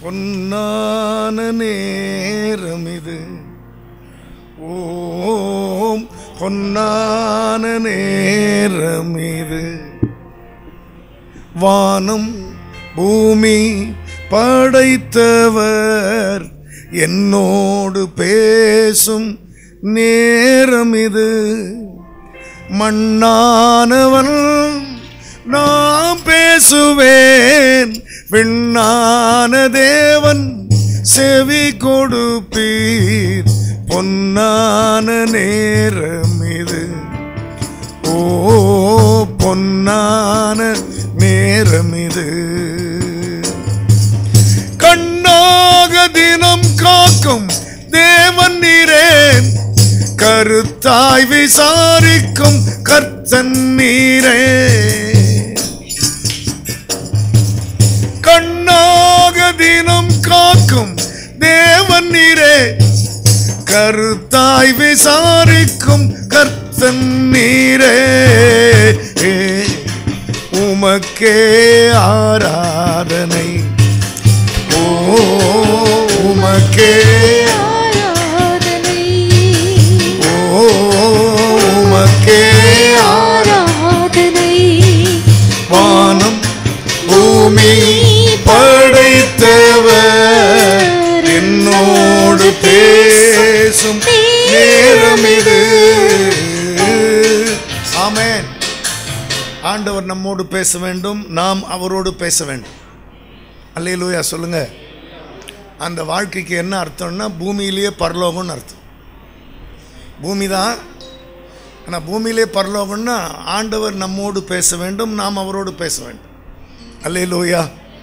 பொன்னான நேரம் இது ஓம் பொன்னான நேரம் இது வானம் பூமி படைத்தவர் என்னோடு பேசும் நேரம் இது மண்ணானவன் நான் பேசுவேன் விண்ணான தேவன் செவி கொடுப்பீர் பொன்னான நேரம் இது ஓ பொன்னான நேரம் இது கண்ணாக தினம் காக்கும் தேவன் நீரேன் கருத்தாய் விசாரிக்கும் கர்த்தன் நீரே கண்ணாக தினம் காக்கும் தேவன் நீரே கருத்தாய் விசாரிக்கும் கர்த்தன் நீரே உமக்கே ஆராதனை ஓ உமக்கே ஆராதனை ஓ உமக்கே ஆராதனை வானம் பூமி படைத்தவர் என்னோடு பேசும் நேரம் இது ஆமென் ஆண்டவர் நம்மோடு பேச வேண்டும் நாம் அவரோடு பேச வேண்டும் அல்லேலூயா சொல்லுங்க அந்த வாழ்க்கைக்கு என்ன அர்த்தம்னா பூமியிலேயே பரலோகம்னு அர்த்தம் பூமி தான் ஆனால் பூமியிலே பரலோகம்னா ஆண்டவர் நம்மோடு பேச வேண்டும் நாம் அவரோடு பேச வேண்டும் அல்லேலூயா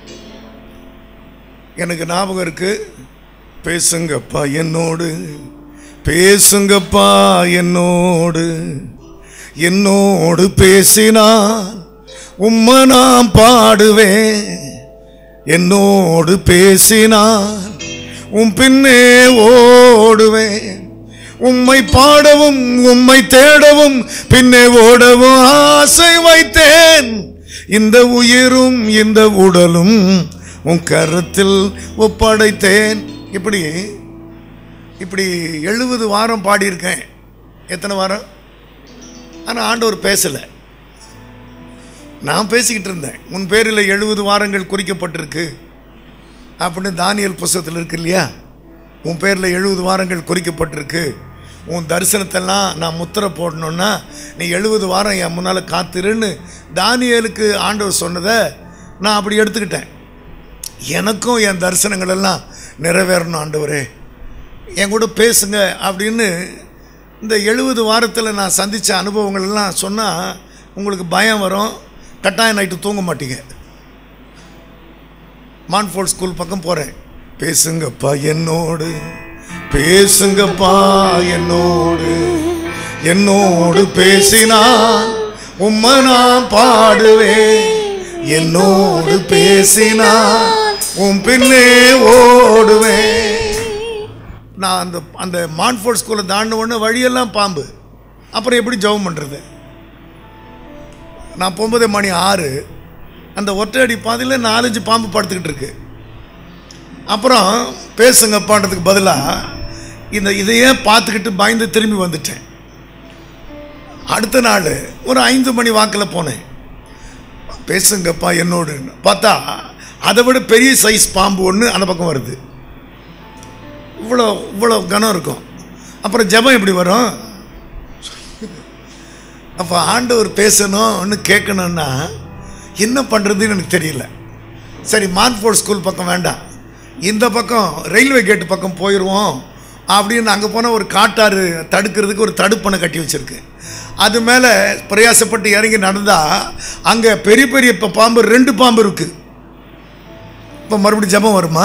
எனக்கு ஞாபகம் இருக்கு பேசுங்கப்பா என்னோடு பேசுங்கப்பா என்னோடு என்னோடு பேசினான் உம்மை நான் பாடுவேன் என்னோடு பேசினான் உம் பின்னே ஓடுவேன் உம்மை பாடவும் உம்மை தேடவும் பின்னே ஓடவும் ஆசை வைத்தேன் இந்த உயிரும் இந்த உடலும் உன் கருத்தில் ஒப்படைத்தேன் இப்படி இப்படி எழுபது வாரம் பாடியிருக்கேன் எத்தனை வாரம் ஆனால் ஆண்டவர் பேசலை நான் பேசிக்கிட்டு இருந்தேன் உன் பேரில் எழுபது வாரங்கள் குறிக்கப்பட்டிருக்கு அப்படின்னு தானியல் புஸ்தகத்தில் இருக்கு இல்லையா உன் பேரில் எழுபது வாரங்கள் குறிக்கப்பட்டிருக்கு உன் தரிசனத்தெல்லாம் நான் முத்திரை போடணுன்னா நீ எழுபது வாரம் என் முன்னால் காத்திருன்னு தானியலுக்கு ஆண்டவர் சொன்னதை நான் அப்படி எடுத்துக்கிட்டேன் எனக்கும் என் தரிசனங்கள் எல்லாம் நிறைவேறணும் ஆண்டவரே என் கூட பேசுங்க அப்படின்னு இந்த எழுபது வாரத்தில் நான் சந்தித்த அனுபவங்கள் எல்லாம் சொன்னால் உங்களுக்கு பயம் வரும் கட்டாயம் நைட்டு தூங்க மாட்டீங்க மான்ஃபோர்ட் ஸ்கூல் பக்கம் போகிறேன் பேசுங்கப்பா என்னோடு பேசுங்கப்பா என்னோடு என்னோடு பேசினான் உம்மை நான் பாடுவேன் என்னோடு பேசினான் உன் பின்னே ஓடுவேன் நான் அந்த அந்த மான்ஃபோர்ட் ஸ்கூலை தாண்ட உடனே வழியெல்லாம் பாம்பு அப்புறம் எப்படி ஜெபம் பண்ணுறது நான் போகும்போதே மணி ஆறு அந்த ஒற்றையடி பாதையில் நாலஞ்சு பாம்பு படுத்துக்கிட்டு இருக்கு அப்புறம் பேசுங்கப்பான்றதுக்கு பதிலாக இந்த இதையே பார்த்துக்கிட்டு பயந்து திரும்பி வந்துட்டேன் அடுத்த நாள் ஒரு ஐந்து மணி வாக்கில் போனேன் பேசுங்கப்பா என்னோடுன்னு பார்த்தா அதை விட பெரிய சைஸ் பாம்பு ஒன்று அந்த பக்கம் வருது இவ்வளோ இவ்வளோ கனம் இருக்கும் அப்புறம் ஜெபம் எப்படி வரும் அப்போ ஆண்டவர் பேசணும் ஒன்று கேட்கணுன்னா என்ன பண்ணுறதுன்னு எனக்கு தெரியல சரி மான்ஃபோர்ட் ஸ்கூல் பக்கம் வேண்டாம் இந்த பக்கம் ரயில்வே கேட்டு பக்கம் போயிடுவோம் அப்படின்னு அங்கே போனால் ஒரு காட்டாறு தடுக்கிறதுக்கு ஒரு தடுப்பணை கட்டி வச்சுருக்கு அது மேலே பிரயாசப்பட்டு இறங்கி நடந்தால் அங்கே பெரிய பெரிய இப்போ பாம்பு ரெண்டு பாம்பு இருக்குது இப்போ மறுபடியும் ஜெபம் வருமா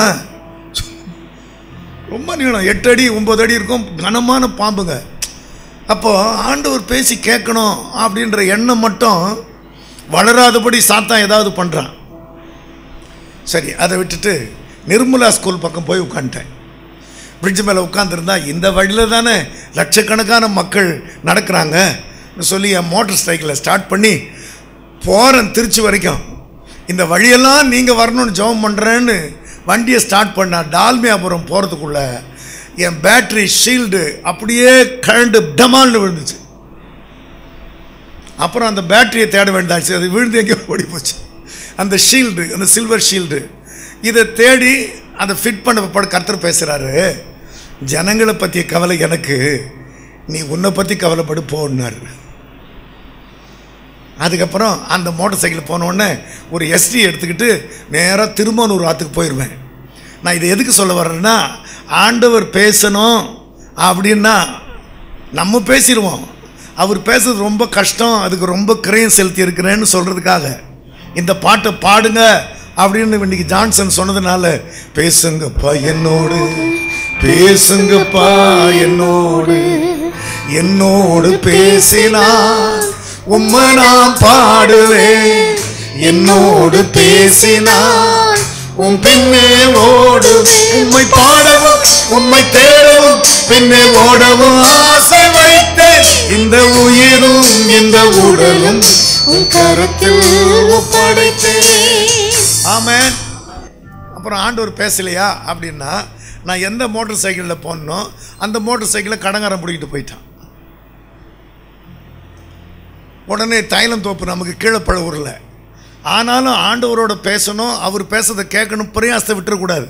ரொம்ப நீளம் எட்டு அடி ஒம்பது அடி இருக்கும் கனமான பாம்புங்க அப்போ ஆண்டவர் பேசி கேட்கணும் அப்படின்ற எண்ணம் மட்டும் வளராதபடி சாத்தான் ஏதாவது பண்ணுறான் சரி அதை விட்டுட்டு நிர்மலா ஸ்கூல் பக்கம் போய் உட்காந்துட்டேன் பிரிட்ஜ் மேலே உட்காந்துருந்தா இந்த வழியில் தானே லட்சக்கணக்கான மக்கள் நடக்கிறாங்க சொல்லி என் மோட்டர் சைக்கிளை ஸ்டார்ட் பண்ணி போகிறேன் திருச்சி வரைக்கும் இந்த வழியெல்லாம் நீங்கள் வரணும்னு ஜெபம் பண்ணுறேன்னு வண்டியை ஸ்டார்ட் பண்ண டால்மியாபுரம் போகிறதுக்குள்ள என் பேட்டரி ஷீல்டு அப்படியே கழண்டு டமால்னு விழுந்துச்சு அப்புறம் அந்த பேட்டரியை தேட வேண்டாச்சு அது விழுந்து எங்கேயோ ஓடி போச்சு அந்த ஷீல்டு அந்த சில்வர் ஷீல்டு இதை தேடி அதை ஃபிட் பண்ண பட கர்த்தர் பேசுகிறாரு ஜனங்களை பற்றிய கவலை எனக்கு நீ உன்னை பற்றி கவலைப்படு போன்னாரு அதுக்கப்புறம் அந்த மோட்டார் சைக்கிள் போனோடனே ஒரு எஸ்டி எடுத்துக்கிட்டு நேராக திருமானூர் ஆற்றுக்கு போயிடுவேன் நான் இதை எதுக்கு சொல்ல வர்றேன்னா ஆண்டவர் பேசணும் அப்படின்னா நம்ம பேசிடுவோம் அவர் பேசுறது ரொம்ப கஷ்டம் அதுக்கு ரொம்ப கிரயம் செலுத்தி இருக்கிறேன்னு சொல்கிறதுக்காக இந்த பாட்டை பாடுங்க அப்படின்னு இன்னைக்கு ஜான்சன் சொன்னதுனால பேசுங்கப்பா என்னோடு பேசுங்கப்பா என்னோடு என்னோடு பேசினா உம்மை நான் பாடுவேன் என்னோடு பேசினான் உன் பின்னே ஓடுவேன் உம்மை பாடவும் உம்மை தேடவும் பின்னே ஓடவும் ஆசை வைத்தேன் இந்த உயிரும் இந்த உடலும் உன் கரத்தில் ஒப்படைத்தேன் ஆமென் அப்புறம் ஆண்டவர் பேசலையா அப்படின்னா நான் எந்த மோட்டார் சைக்கிளில் போனோ அந்த மோட்டார் சைக்கிளை கடங்காரன் பிடிக்கிட்டு போயிட்டான் உடனே தைலம் தோப்பு நமக்கு கீழே பழவூரில் ஆனாலும் ஆண்டவரோட பேசணும் அவர் பேசுறதை கேட்கணும் பிரயாசத்தை விட்டுறக்கூடாது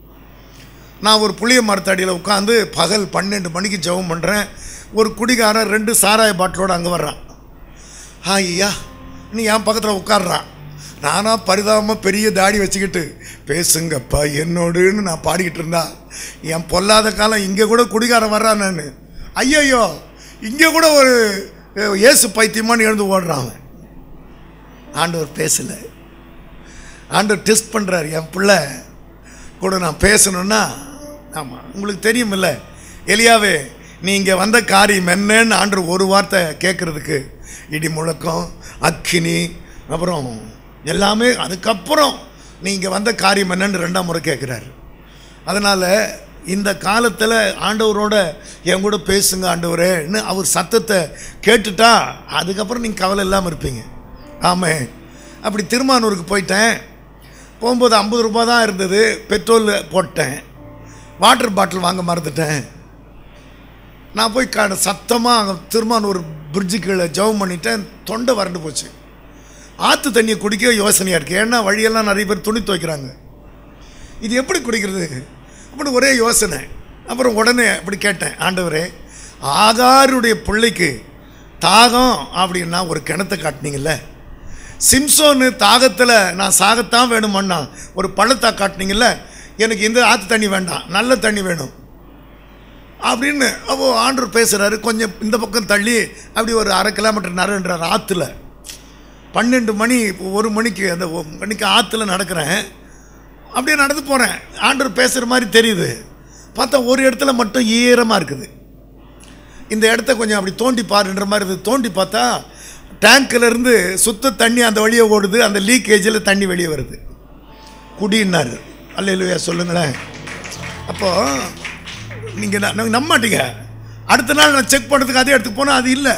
நான் ஒரு புளிய மரத்தடியில் உட்காந்து பகல் பன்னெண்டு மணிக்கு ஜெபம் பண்ணுறேன் ஒரு குடிகாரன் ரெண்டு சாராய பாட்டிலோடு அங்கே வர்றான் ஐயா நீ என் பக்கத்தில் உட்கார்றான் நானாக பரிதாபமாக பெரிய தாடி வச்சுக்கிட்டு பேசுங்கப்பா என்னோடுன்னு நான் பாடிக்கிட்டு இருந்தா என் பொல்லாத காலம் இங்கே கூட குடிகாரன் வர்றான் நான் ஐயையோ இங்கே கூட ஒரு அஹ், இயேசு பைத்தியமான்னு எழுந்து ஓடுறான் அவன் ஆண்டவர் பேசலை ஆண்டவர் டெஸ்ட் பண்ணுறாரு என் பிள்ளை கூட நான் பேசணுன்னா ஆமாம் உங்களுக்கு தெரியுமில்ல எலியாவே நீ இங்கே வந்த காரியம் என்னன்னு ஆண்டவர் ஒரு வார்த்தை கேட்குறதுக்கு இடி முழக்கம் அக்கினி அப்புறம் எல்லாமே அதுக்கப்புறம் நீ இங்கே வந்த காரியம் என்னன்னு ரெண்டாம் முறை கேட்குறாரு அதனால் இந்த காலத்தில் ஆண்டவரோட என் கூட பேசுங்க ஆண்டவரேன்னு அவர் சத்தத்தை கேட்டுட்டா அதுக்கப்புறம் நீங்கள் கவலை இல்லாமல் இருப்பீங்க ஆமே அப்படி திருமானூருக்கு போயிட்டேன் போகும்போது ஐம்பது ரூபா தான் இருந்தது பெட்ரோல் போட்டேன் வாட்டர் பாட்டில் வாங்க மறந்துட்டேன் நான் போய் க சத்தமாக அங்கே திருமானூர் பிரிட்ஜு கீழே ஜெபம் பண்ணிட்டேன் தொண்டை வறண்டு போச்சு ஆற்று தண்ணியை குடிக்க யோசனையாக இருக்குது ஏன்னா வழியெல்லாம் நிறைய பேர் துணி துவைக்கிறாங்க இது எப்படி குடிக்கிறது அப்படின்னு ஒரே யோசனை அப்புறம் உடனே அப்படி கேட்டேன் ஆண்டவரே ஆகாருடைய பிள்ளைக்கு தாகம் அப்படின்னா ஒரு கிணத்தை காட்டினீங்கல்ல சிம்சோனு தாகத்தில் நான் சாகத்தான் வேணுமண்ணா ஒரு பள்ளத்தா காட்டினீங்கல்ல எனக்கு இந்த ஆற்று தண்ணி வேண்டாம் நல்ல தண்ணி வேணும் அப்படின்னு அப்போ ஆண்டவர் பேசுகிறாரு கொஞ்சம் இந்த பக்கம் தள்ளி அப்படி ஒரு அரை கிலோமீட்டர் நரன்றார் ஆற்றுல பன்னெண்டு மணி இப்போ ஒரு மணிக்கு அந்த ஒ- மணிக்கு ஆற்றுல நடக்கிறேன் அப்படியே நடந்து போகிறேன் ஆண்டவர் பேசுகிற மாதிரி தெரியுது பார்த்தா ஒரு இடத்துல மட்டும் ஈரமாக இருக்குது இந்த இடத்த கொஞ்சம் அப்படி தோண்டி பாருன்ற மாதிரி இருக்குது தோண்டி பார்த்தா டேங்க்ல இருந்து சுத்த தண்ணி அந்த வழியே ஓடுது அந்த லீக்கேஜில் தண்ணி வெளியே வருது குடின்னாரு அல்லையா சொல்லுங்களேன் அப்போது நீங்கள் நம்ப மாட்டீங்க அடுத்த நாள் நான் செக் பண்ணுறதுக்கு அதே இடத்துக்கு போனால் அது இல்லை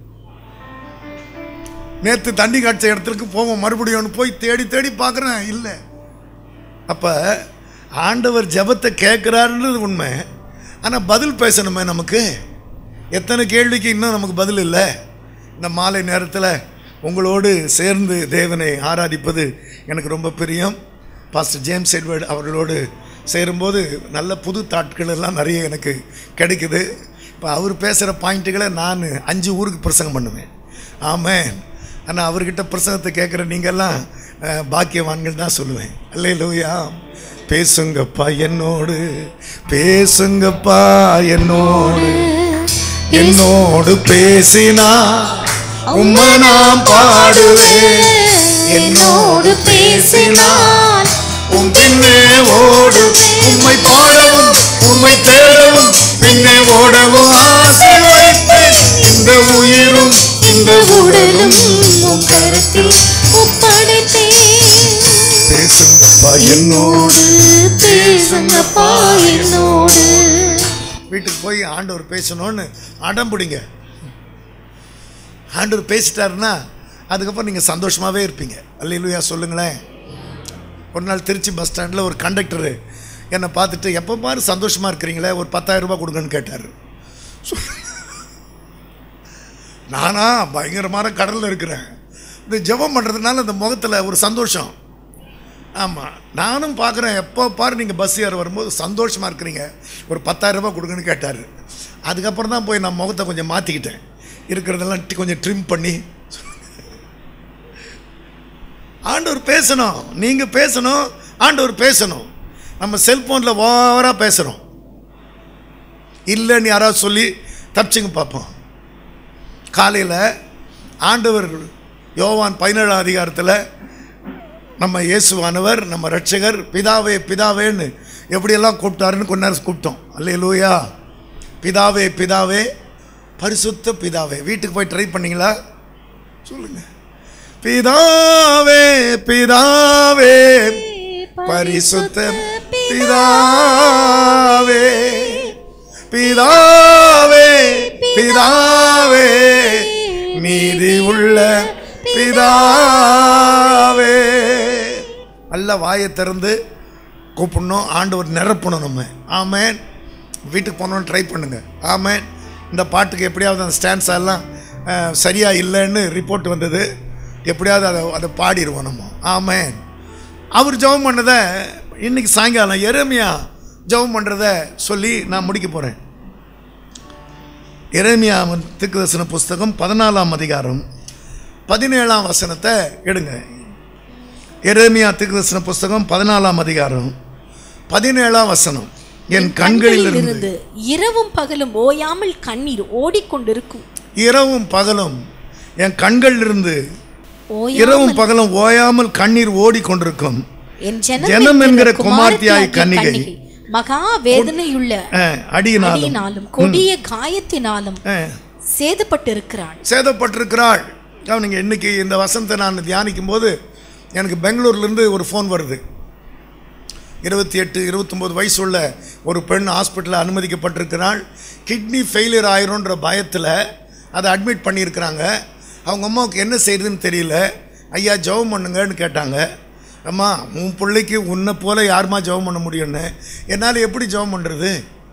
நேற்று தண்ணி காய்ச்ச இடத்துக்கு போவோம் மறுபடியும் போய் தேடி தேடி பார்க்குறேன் இல்லை அப்போ ஆண்டவர் ஜெபத்தை கேட்குறாருன்றது உண்மை ஆனால் பதில் பேசணுமே நமக்கு எத்தனை கேள்விக்கு இன்னும் நமக்கு பதில் இல்லை இந்த மாலை நேரத்தில் உங்களோடு சேர்ந்து தேவனை ஆராதிப்பது எனக்கு ரொம்ப பிரியம் பாஸ்டர் ஜேம்ஸ் எட்வர்ட் அவர்களோடு சேரும்போது நல்ல புது தாட்கள் எல்லாம் நிறைய எனக்கு கிடைக்குது இப்போ அவர் பேசுகிற பாயிண்ட்டுகளை நான் அஞ்சு ஊருக்கு பிரசங்கம் பண்ணுவேன் ஆமென் ஆனால் அவர்கிட்ட பிரசங்கத்தை கேட்குற நீங்கள்லாம் அஹ், பாக்கியவான்கள் தான் சொல்லுவேன் அல்லே லூயா பேசுங்கப்பா என்னோடு பேசுங்கப்பா என்னோடு என்னோடு பேசினா உம்மை நான் பாடுவேன் என்னோடு பேசினால் உம் பின்னே ஓடுவேன் உம்மை பாடவும் உம்மை தேடவும் பின்னே ஓடவும் ஆசை வைத்தேன் இந்த உயிரும் இந்த உடலும் உம் கரத்தில் ஒப்படைத்தேன் பேசுங்கப்பா என்னோடு பேசுங்கப்பா என்னோடு வீட்டுக்கு போய் ஆண்டவர் பேசணும்னு அடம் பிடிங்க ஆண்டவர் பேசிட்டாருன்னா அதுக்கப்புறம் நீங்கள் சந்தோஷமாகவே இருப்பீங்க அல்லையிலுயா சொல்லுங்களேன் ஒரு நாள் திருச்சி பஸ் ஸ்டாண்டில் ஒரு கண்டக்டரு என்னை பார்த்துட்டு எப்போ பாரு சந்தோஷமாக இருக்கிறீங்களே ஒரு பத்தாயிரம் ரூபாய் கொடுங்கன்னு கேட்டார் நானா பயங்கரமான கடலில் இருக்கிறேன் இந்த ஜெபம் பண்ணுறதுனால அந்த முகத்தில் ஒரு சந்தோஷம் ஆமாம் நானும் பார்க்குறேன் எப்போ பாரு நீங்கள் பஸ் ஏற வரும்போது சந்தோஷமாக இருக்கிறீங்க ஒரு பத்தாயிரம் ரூபாய் கொடுங்கன்னு கேட்டார் அதுக்கப்புறம் தான் போய் நான் முகத்தை கொஞ்சம் மாற்றிக்கிட்டேன் இருக்கிறதெல்லாம் டி- கொஞ்சம் ட்ரிம் பண்ணி ஆண்டவர் பேசணும் நீங்கள் பேசணும் ஆண்டவர் பேசணும் நம்ம செல்ஃபோனில் ஓவராக பேசுகிறோம் இல்லைன்னு யாராவது சொல்லி தப்பிச்சுங்க பார்ப்போம் காலையில் ஆண்டவர் யோவான் பதினேழாம் அதிகாரத்தில் நம்ம இயேசுவானவர் நம்ம ரட்சகர் பிதாவே பிதாவேன்னு எப்படியெல்லாம் கூப்பிட்டாருன்னு கொஞ்ச நேரம் கூப்பிட்டோம் அல்லேலூயா பிதாவே பிதாவே பரிசுத்த பிதாவே வீட்டுக்கு போய் ட்ரை பண்ணீங்களா சொல்லுங்க பிதாவே பிதாவே பரிசுத்த பிதாவே பிதாவே பிதாவே நீதி உள்ள பிதாவே நல்ல வாயை திறந்து கூப்பிடணும் ஆண்டவர் நிரப்பணும் நம்ம ஆமேன் வீட்டுக்கு போனோன்னு ட்ரை பண்ணுங்க ஆமேன் இந்த பாட்டுக்கு எப்படியாவது அந்த ஸ்டான்ஸ் எல்லாம் அஹ், சரியா இல்லைன்னு ரிப்போர்ட் வந்தது எப்படியாவது அதை அதை பாடிடுவோம் நம்ம ஆமேன் அவர் ஜெபம் பண்ணதை இன்னைக்கு சாயங்காலம் எரேமியா ஜெபம் பண்ணுறத சொல்லி நான் முடிக்க போகிறேன் எரேமியா திக்குதர்சன புஸ்தகம் பதினாலாம் அதிகாரம் பதினேழாம் வசனத்தை எடுங்க எரேமியா திக்குதர்சன புஸ்தகம் பதினாலாம் அதிகாரம் பதினேழாம் வசனம் என் கண்களில் இருந்து இரவும் பகலும் ஓயாமல் கண்ணீர் ஓடிக்கொண்டிருக்கும் இரவும் பகலும் என் கண்களிலிருந்து ஓயாமல் இரவும் பகலும் ஓயாமல் கண்ணீர் ஓடிக்கொண்டிருக்கும் என் ஜனம் ஜனம் என்கிற என்கிற குமாரத்தியாய் குமாரத்தியாகிய கன்னிகை. கன்னிகை மகா வேதனையுள்ள அஹ், அடியினாலும் அடியினாலும் கொடிய காயத்தினாலும் அஹ், சேதப்பட்டிருக்கிறாள் சேதப்பட்டிருக்கிறாள் கவனிங்க இன்னைக்கு இந்த வசனத்தை நான் தியானிக்கும் போது எனக்கு பெங்களூர்லேருந்து ஒரு ஃபோன் வருது இருபத்தி எட்டு இருபத்தொம்போது வயசு உள்ள ஒரு பெண் ஹாஸ்பிட்டலில் அனுமதிக்கப்பட்டிருக்கிறாள் கிட்னி ஃபெயிலியர் ஆயிரும்ன்ற பயத்தில் அதை அட்மிட் பண்ணியிருக்கிறாங்க அவங்க அம்மாவுக்கு என்ன செய்யுதுன்னு தெரியல ஐயா ஜெபம் பண்ணுங்கன்னு கேட்டாங்க அம்மா உன் பிள்ளைக்கு உன்னை போல யாரும்மா ஜெபம் பண்ண முடியும்னு என்னால் எப்படி ஜெபம் பண்ணுறது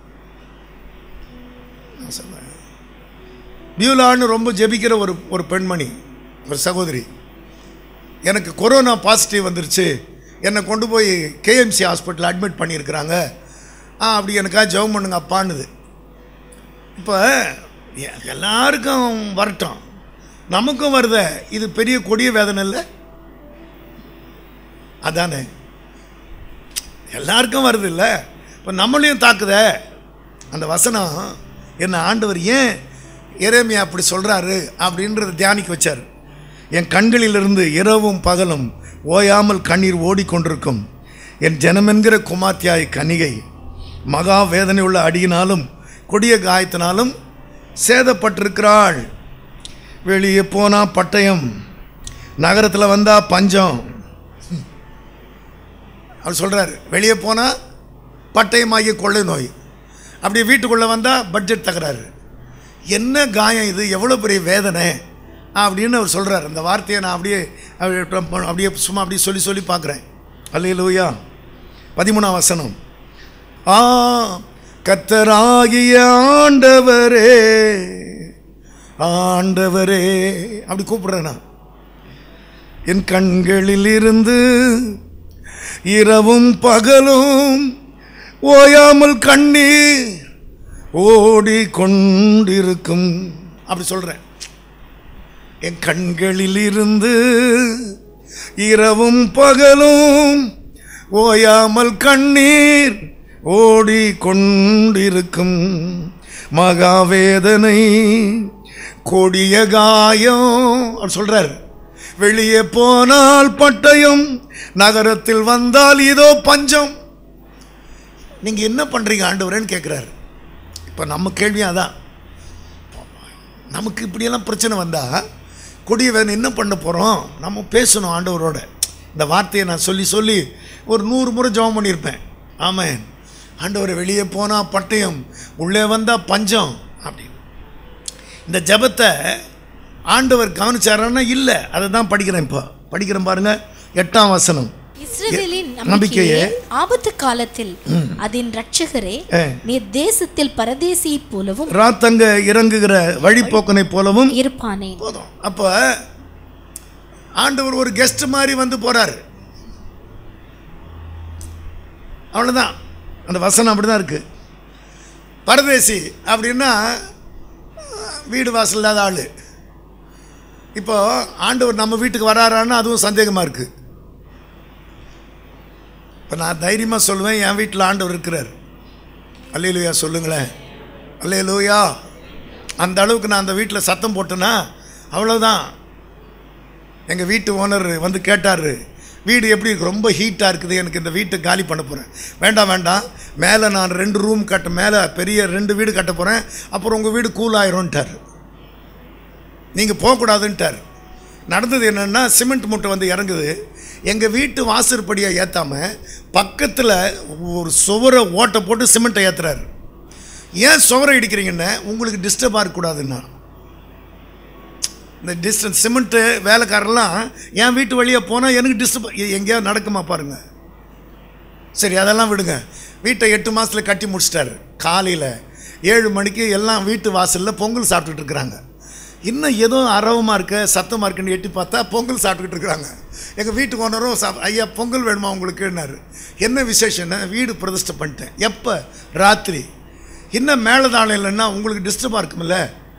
நான் சொன்னேன் பியூலான்னு ரொம்ப ஜெபிக்கிற ஒரு ஒரு பெண்மணி ஒரு சகோதரி எனக்கு கொரோனா பாசிட்டிவ் வந்துருச்சு என்னை கொண்டு போய் கேஎம்சி ஹாஸ்பிட்டல் அட்மிட் பண்ணியிருக்கிறாங்க ஆ அப்படி எனக்காக ஜெபம் பண்ணுங்க அப்பான்னுது இப்போ எ- எல்லாருக்கும் வரட்டும் நமக்கும் வருத இது பெரிய கொடிய வேதனை இல்லை அதானே எல்லாருக்கும் வருது இல்லை இப்போ நம்மளையும் தாக்குதே அந்த வசனம் என்ன ஆண்டவர் ஏன் எரேமியா அப்படி சொல்கிறாரு அப்படின்றத தியானிக்க வச்சார் என் கண்களிலிருந்து இரவும் பகலும் ஓயாமல் கண்ணீர் ஓடிக்கொண்டிருக்கும் என் ஜனமென்கிற குமாத்தியாய் கன்னிகை மகா வேதனை உள்ள அடியினாலும் கொடிய காயத்தினாலும் சேதப்பட்டிருக்கிறாள் வெளியே போனா பட்டயம் நகரத்தில் வந்தா பஞ்சம் அவர் சொல்கிறார் வெளியே போனால் பட்டயமாகிய கொள்ளை நோய் அப்படியே வீட்டுக்குள்ளே வந்தால் பட்ஜெட் தகராறு என்ன காயம் இது எவ்வளோ பெரிய வேதனை அப்படின்னு அவர் சொல்கிறார் அந்த வார்த்தையை நான் அப்படியே அப்படியே- அப்படியே சும்மா அப்படியே சொல்லி சொல்லி பார்க்குறேன் அல்லையிலூயா பதிமூணாம் வசனம் ஆ கத்தராகிய ஆண்டவரே ஆண்டவரே அப்படி கூப்பிடுறேன் நான் என் கண்களில் இருந்து இரவும் பகலும் ஓயாமல் கண்ணீர் ஓடி கொண்டிருக்கும் அப்படி சொல்கிறேன் என் கண்களில் இருந்து இரவும் பகலும் ஓயாமல் கண்ணீர் ஓடி கொண்டிருக்கும் மகாவேதனை கொடிய காயம் அவர் சொல்றார் வெளியே போனால் பட்டயம் நகரத்தில் வந்தால் இதோ பஞ்சம் நீங்க என்ன பண்றீங்க ஆண்டவரேன்னு கேட்குறாரு இப்போ நம்ம கேள்வி அதான் நமக்கு இப்படியெல்லாம் பிரச்சனை வந்தால் கொடிய வேதனை என்ன பண்ண போகிறோம் நம்ம பேசணும் ஆண்டவரோட இந்த வார்த்தையை நான் சொல்லி சொல்லி ஒரு நூறு முறை ஜெபம் பண்ணியிருப்பேன் ஆமாம் ஆண்டவரை வெளியே போனால் பட்டயம் உள்ளே வந்தால் பஞ்சம் அப்படின்னு இந்த ஜெபத்தை ஆண்டவர் கவனிச்சாரான்னா இல்லை அதை தான் படிக்கிறேன் இப்போ படிக்கிறேன் பாருங்க எட்டாம் வசனம் இஸ்ரவேலின் நம்பிக்கையே ஆபத்து காலத்தில் அதன் ரட்சகரே ஆ. நீர் தேசத்தில் பரதேசியைப் போலவும் ராத்தங்க இறங்குகிற வழிப்போக்கனை போலவும் இருப்பானேன் போதும் அப்போ ஆண்டவர் ஒரு கெஸ்ட் மாதிரி வந்து போறாரு அவ்வளோதான் அந்த வசனம் அப்படிதான் இருக்கு பரதேசி அப்படின்னா வீடு வாசல் இல்லாத ஆள் இப்போ ஆண்டவர் நம்ம வீட்டுக்கு வராரான்னு அதுவும் சந்தேகமாக இருக்கு இப்போ நான் தைரியமாக சொல்லுவேன் என் வீட்டில் ஆண்டவர் இருக்கிறார் அல்லையிலுயா சொல்லுங்களேன் அல்லையிலுயா அந்த அளவுக்கு நான் அந்த வீட்டில் சத்தம் போட்டேன்னா அவ்வளோதான் எங்கள் வீட்டு ஓனர் வந்து கேட்டார் வீடு எப்படி இருக்கு ரொம்ப ஹீட்டாக இருக்குது எனக்கு இந்த வீட்டை காலி பண்ண போகிறேன் வேண்டாம் வேண்டாம் மேலே நான் ரெண்டு ரூம் கட்ட மேலே பெரிய ரெண்டு வீடு கட்ட போகிறேன் அப்புறம் உங்கள் வீடு கூல் ஆயிரும்ட்டார் நீங்கள் போகக்கூடாதுன்ட்டார் நடந்தது என்னென்னா சிமெண்ட் மூட்டை வந்து இறங்குது எங்கள் வீட்டு வாசற்படியை ஏற்றாமல் பக்கத்தில் ஒரு சுவரை ஓட்டை போட்டு சிமெண்ட்டை ஏற்றுறாரு ஏன் சுவரை இடிக்கிறீங்கன்னு உங்களுக்கு டிஸ்டர்பாக இருக்கக்கூடாதுன்னா இந்த டிஸ்டன்ஸ் சிமெண்ட்டு வேலைக்காரெல்லாம் என் வீட்டு வழியாக போனால் எனக்கு டிஸ்டர்ப் எங்கேயாவது நடக்குமா பாருங்க சரி அதெல்லாம் விடுங்க வீட்டை எட்டு மாதத்தில் கட்டி முடிச்சிட்டாரு காலையில் ஏழு மணிக்கு எல்லாம் வீட்டு வாசலில் பொங்கல் சாப்பிட்டுட்டு இருக்கிறாங்க இன்னும் ஏதோ அரவமாக இருக்க சத்தமாக இருக்குன்னு எட்டி பார்த்தா பொங்கல் சாப்பிட்டுக்கிட்டு இருக்கிறாங்க எங்கள் வீட்டுக்கு ஓனரும் சாப் ஐயா பொங்கல் வேணுமா உங்களுக்குன்னாரு என்ன விசேஷம்னா வீடு பிரதிஷ்டை பண்ணிட்டேன் எப்போ ராத்திரி இன்னும் மேலதாளம் இல்லைன்னா உங்களுக்கு டிஸ்டர்பாக இருக்குமில்ல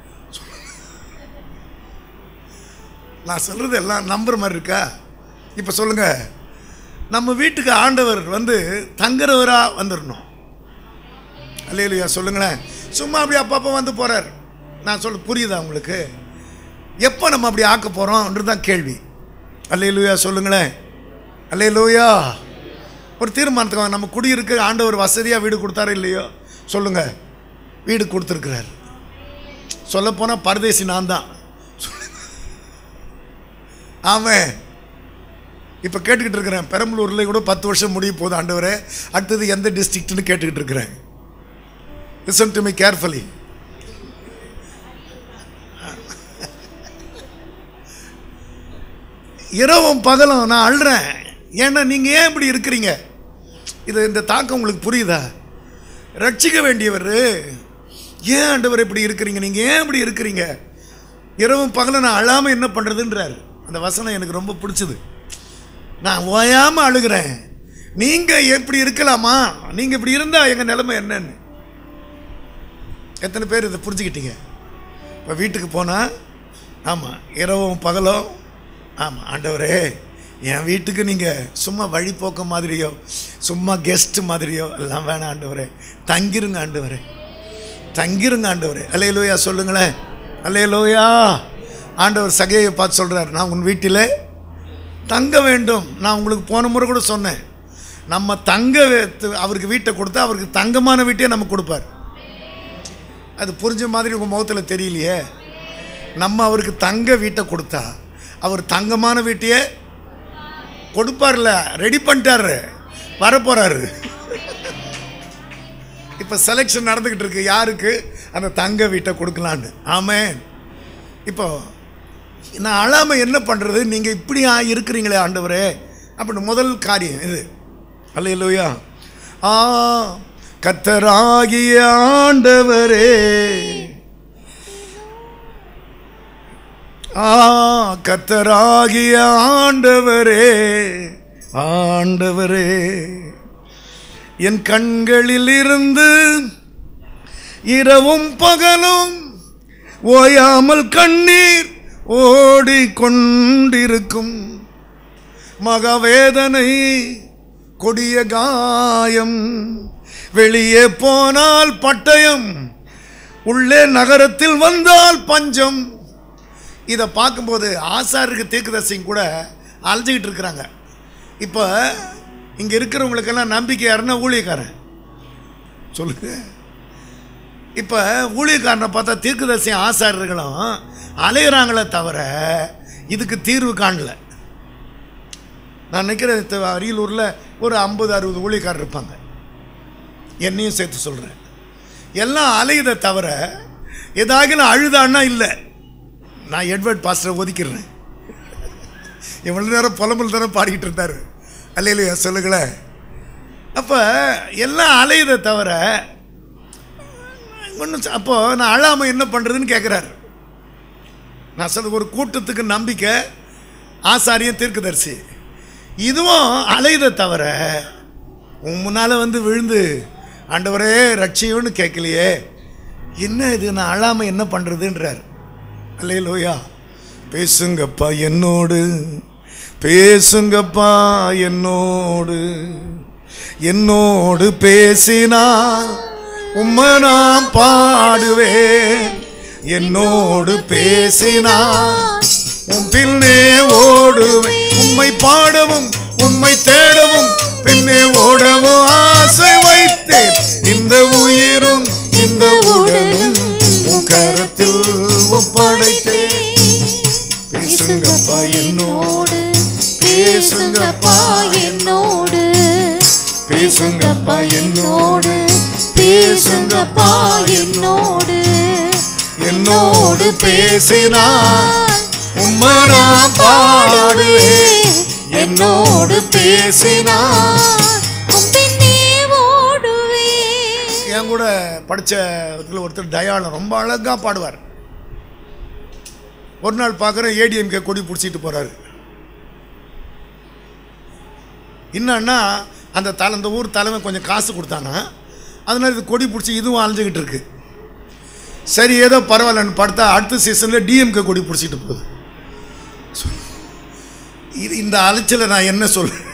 நான் சொல்கிறது எல்லாம் நம்புற மாதிரி இருக்கா இப்போ சொல்லுங்கள் நம்ம வீட்டுக்கு ஆண்டவர் வந்து தங்குறவராக வந்துடணும் அல்லையா சொல்லுங்களேன் சும்மா அப்படி அப்பப்போ வந்து போகிறார் நான் சொல்ல புரியுதா உங்களுக்கு எப்போ நம்ம அப்படி ஆக்க போகிறோம்ன்றது தான் கேள்வி அல்லையிலுயா சொல்லுங்களேன் அல்லையிலுயா ஒரு தீர்மானத்துக்கு வாங்க. நம்ம குடியிருக்க ஆண்டவர் வசதியாக வீடு கொடுத்தாரோ இல்லையோ சொல்லுங்கள் வீடு கொடுத்துருக்கிறார் சொல்லப்போனால் பரதேசி நான் தான் ஆமாம் இப்போ கேட்டுக்கிட்டு இருக்கிறேன் பெரம்பலூரில் கூட பத்து வருஷம் முடிய போகுது ஆண்டவரே அடுத்தது எந்த டிஸ்ட்ரிக்ட்னு கேட்டுக்கிட்டு இருக்கிறேன் லிசன் டு மீ கேர்ஃபுல்லி இரவும் பகலும் நான் அழுறேன் ஏன்னா நீங்கள் ஏன் இப்படி இருக்கிறீங்க இது இந்த தாக்கம் உங்களுக்கு புரியுதா ரட்சிக்க வேண்டியவர் ஏன் ஆண்டவர் இப்படி இருக்கிறீங்க நீங்கள் ஏன் இப்படி இருக்கிறீங்க இரவும் பகலும் நான் அழாமல் என்ன பண்ணுறதுன்றார் அந்த வசனம் எனக்கு ரொம்ப பிடிச்சது நான் ஓயாமல் அழுகிறேன் நீங்கள் எப்படி இருக்கலாமா நீங்கள் இப்படி இருந்தால் எங்கள் நிலைமை என்னன்னு எத்தனை பேர் இதை புரிஞ்சுக்கிட்டீங்க இப்போ வீட்டுக்கு போனால் ஆமாம் இரவும் பகலும் ஆமாம் ஆண்டவரே என் வீட்டுக்கு நீங்கள் சும்மா வழிபோக்க மாதிரியோ சும்மா கெஸ்ட் மாதிரியோ எல்லாம் வேணாம் ஆண்டவரே தங்கிருங்க ஆண்டவரே தங்கிருங்க ஆண்டவரே அலையலோயா சொல்லுங்களேன் அலையலோயா ஆண்டவர் சகையை பார்த்து சொல்கிறார் நான் உன் வீட்டிலே தங்க வேண்டும் நான் உங்களுக்கு போன முறை கூட சொன்னேன் நம்ம தங்க வே- அவருக்கு வீட்டை கொடுத்தா அவருக்கு தங்கமான வீட்டையே நம்ம கொடுப்பார் அது புரிஞ்ச மாதிரி உங்கள் முகத்தில் தெரியலையே நம்ம அவருக்கு தங்க வீட்டை கொடுத்தா அவர் தங்கமான வீட்டையே கொடுப்பார்ல ரெடி பண்ணிட்டாரு வரப்போறாரு இப்போ செலெக்ஷன் நடந்துக்கிட்டு இருக்கு யாருக்கு அந்த தங்க வீட்டை கொடுக்கலான்னு ஆமென் இப்போ நான் அழாமல் என்ன பண்ணுறது நீங்கள் இப்படி ஆ- இருக்கிறீங்களே ஆண்டவரே அப்படின்னு முதல் காரியம் இது அல்லையா ஆ கத்தராகிய ஆண்டவரே ஆ கத்தராகிய ஆண்டவரே ஆண்டவரே என் கண்களில் இருந்து இரவும் பகலும் ஓயாமல் கண்ணீர் ஓடிக்கொண்டிருக்கும் மகவேதனை கொடிய காயம் வெளியே போனால் பட்டயம் உள்ளே நகரத்தில் வந்தால் பஞ்சம் இதை பார்க்கும்போது ஆசாருக்கு தீர்க்கதரிசிங்க கூட அலைஞ்சிக்கிட்டு இருக்கிறாங்க இப்போ இங்கே இருக்கிறவங்களுக்கெல்லாம் நம்பிக்கை யாருன்னா ஊழியக்காரன் சொல்லுங்க இப்போ ஊழியக்காரனை பார்த்தா தீர்க்கதரிசி ஆசாரியர்களும் அலையிறாங்களே தவிர இதுக்கு தீர்வு காணல நான் நினைக்கிறேன் த- அரியலூரில் ஒரு ஐம்பது அறுபது ஊழியக்காரர் இருப்பாங்க என்னையும் சேர்த்து சொல்கிறேன் எல்லாம் அலையுதை தவிர ஏதாகிலும் அழுதான்னா இல்லை நான் எட்வர்ட் பாஸ்டரை ஒதுக்கிடுறேன் இவ்வளோ நேரம் புலம்பல் தானே பாடிக்கிட்டு இருந்தார் அல்லையிலையா சொல்லுங்களேன் அப்போ எல்லாம் அலையுதை தவிர ஒன்றும் அப்போ நான் அழாமல் என்ன பண்ணுறதுன்னு கேட்குறாரு நான் சொல்ல ஒரு கூட்டத்துக்கு நம்பிக்கை ஆசாரியம் தீர்க்கதரிசி இதுவும் அலையுதை தவிர உன் முன்னால் வந்து விழுந்து ஆண்டவரே ரட்சியோன்னு கேட்கலையே என்ன இது நான் அழாமல் என்ன பண்ணுறதுன்றார் அல்லையிலோயா பேசுங்கப்பா என்னோடு பேசுங்கப்பா என்னோடு என்னோடு பேசினா உம்மை நான் பாடுவேன் என்னோடு பேசினா உன் பின்னே ஓடுவேன் உம்மை பாடவும் உம்மை தேடவும் பின்னே ஓடவும் ஆசை வைத்தேன் இந்த உயிரும் இந்த உடலும் உன் கரத்தில் ஒப்படைத்தேன் பேசுங்கப்பா என்னோடு பேசுங்கப்பா என்னோடு பேசுங்கப்பா என்னோடு பேசுங்கப்பா என்னோடு என்னோடு பேசினா உம்மை நான் பாடுவேன் என்னோடு பேசினா உன் பின்னே ஓடுவேன் என் கூட படித்த இடத்துல ஒருத்தர் தயாளம் ரொம்ப அழகாக பாடுவார் ஒரு நாள் பார்க்குறேன் ஏடிஎம்கே கொடி பிடிச்சிட்டு போகிறாரு என்னன்னா அந்த தலை அந்த ஊர் தலைமை கொஞ்சம் காசு கொடுத்தானா அதனால இது கொடி பிடிச்சி இதுவும் அலைஞ்சிக்கிட்டு இருக்கு சரி ஏதோ பரவாயில்லன்னு பார்த்தா அடுத்த சீசனில் டிஎம்கே கொடி பிடிச்சிட்டு போகுது இது இந்த அலைச்சலை நான் என்ன சொல்றேன்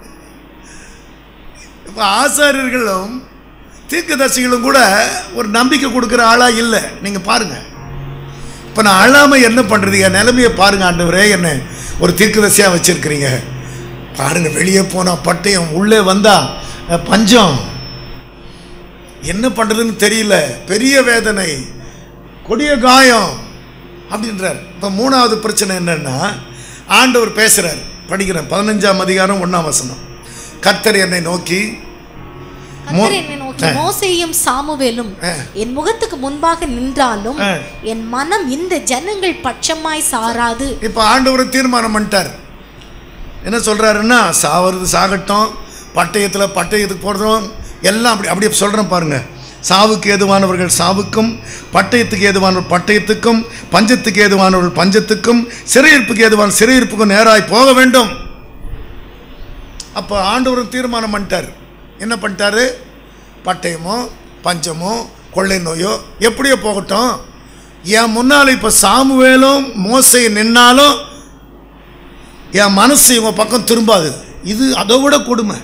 இப்போ ஆசாரியர்களும் தீர்க்கதரிசிகளும் கூட ஒரு நம்பிக்கை கொடுக்குற ஆளாக இல்லை நீங்கள் பாருங்கள் இப்போ நான் அழாமல் என்ன பண்ணுறது என் நிலைமையை பாருங்க ஆண்டவரே என்ன ஒரு தீர்க்கதரிசியாக வச்சுருக்கிறீங்க பாருங்க வெளியே போனால் பட்டயம் உள்ளே வந்தா அஹ், பஞ்சம் என்ன பண்ணுறதுன்னு தெரியல பெரிய வேதனை கொடிய காயம் அப்படின்றார் இப்போ மூணாவது பிரச்சனை என்னன்னா ஆண்டவர் பேசுகிறார் படிக்கிறேன் பதினஞ்சாம் அதிகாரம் ஒன்றாம் வசனம் கர்த்தர் என்னை நோக்கி மோ- கர்த்தர் என்னை நோக்கி ஆ. மோசேயும் சாமுவேலும் ஆ. என் முகத்துக்கு முன்பாக நின்றாலும் ஆ. என் மனம் இந்த ஜனங்கள் பட்சமாய் சாராது இப்போ ஆண்டவர் தீர்மானம் பண்ணிட்டார் என்ன சொல்கிறாருன்னா சாவறது சாகட்டும் பட்டயத்தில் பட்டயத்துக்கு போடுறோம் எல்லாம் அப்படி அப்படியே சொல்கிறேன் பாருங்க சாவுக்கு ஏதுவானவர்கள் சாவுக்கும் பட்டயத்துக்கு ஏதுவானவர்கள் பட்டயத்துக்கும் பஞ்சத்துக்கு ஏதுவானவர்கள் பஞ்சத்துக்கும் சிறையிருப்புக்கு ஏதுவான சிறையிருப்புக்கும் நேராய் போக வேண்டும் அப்போ ஆண்டவரும் தீர்மானம் பண்ணிட்டார் என்ன பண்ணிட்டாரு பட்டயமோ பஞ்சமோ கொள்ளை நோயோ எப்படியோ போகட்டும் என் முன்னால் இப்போ சாமுவேலும் மோசை நின்னாலும் என் மனசு இவங்க பக்கம் திரும்பாது இது அதை விட கொடுமை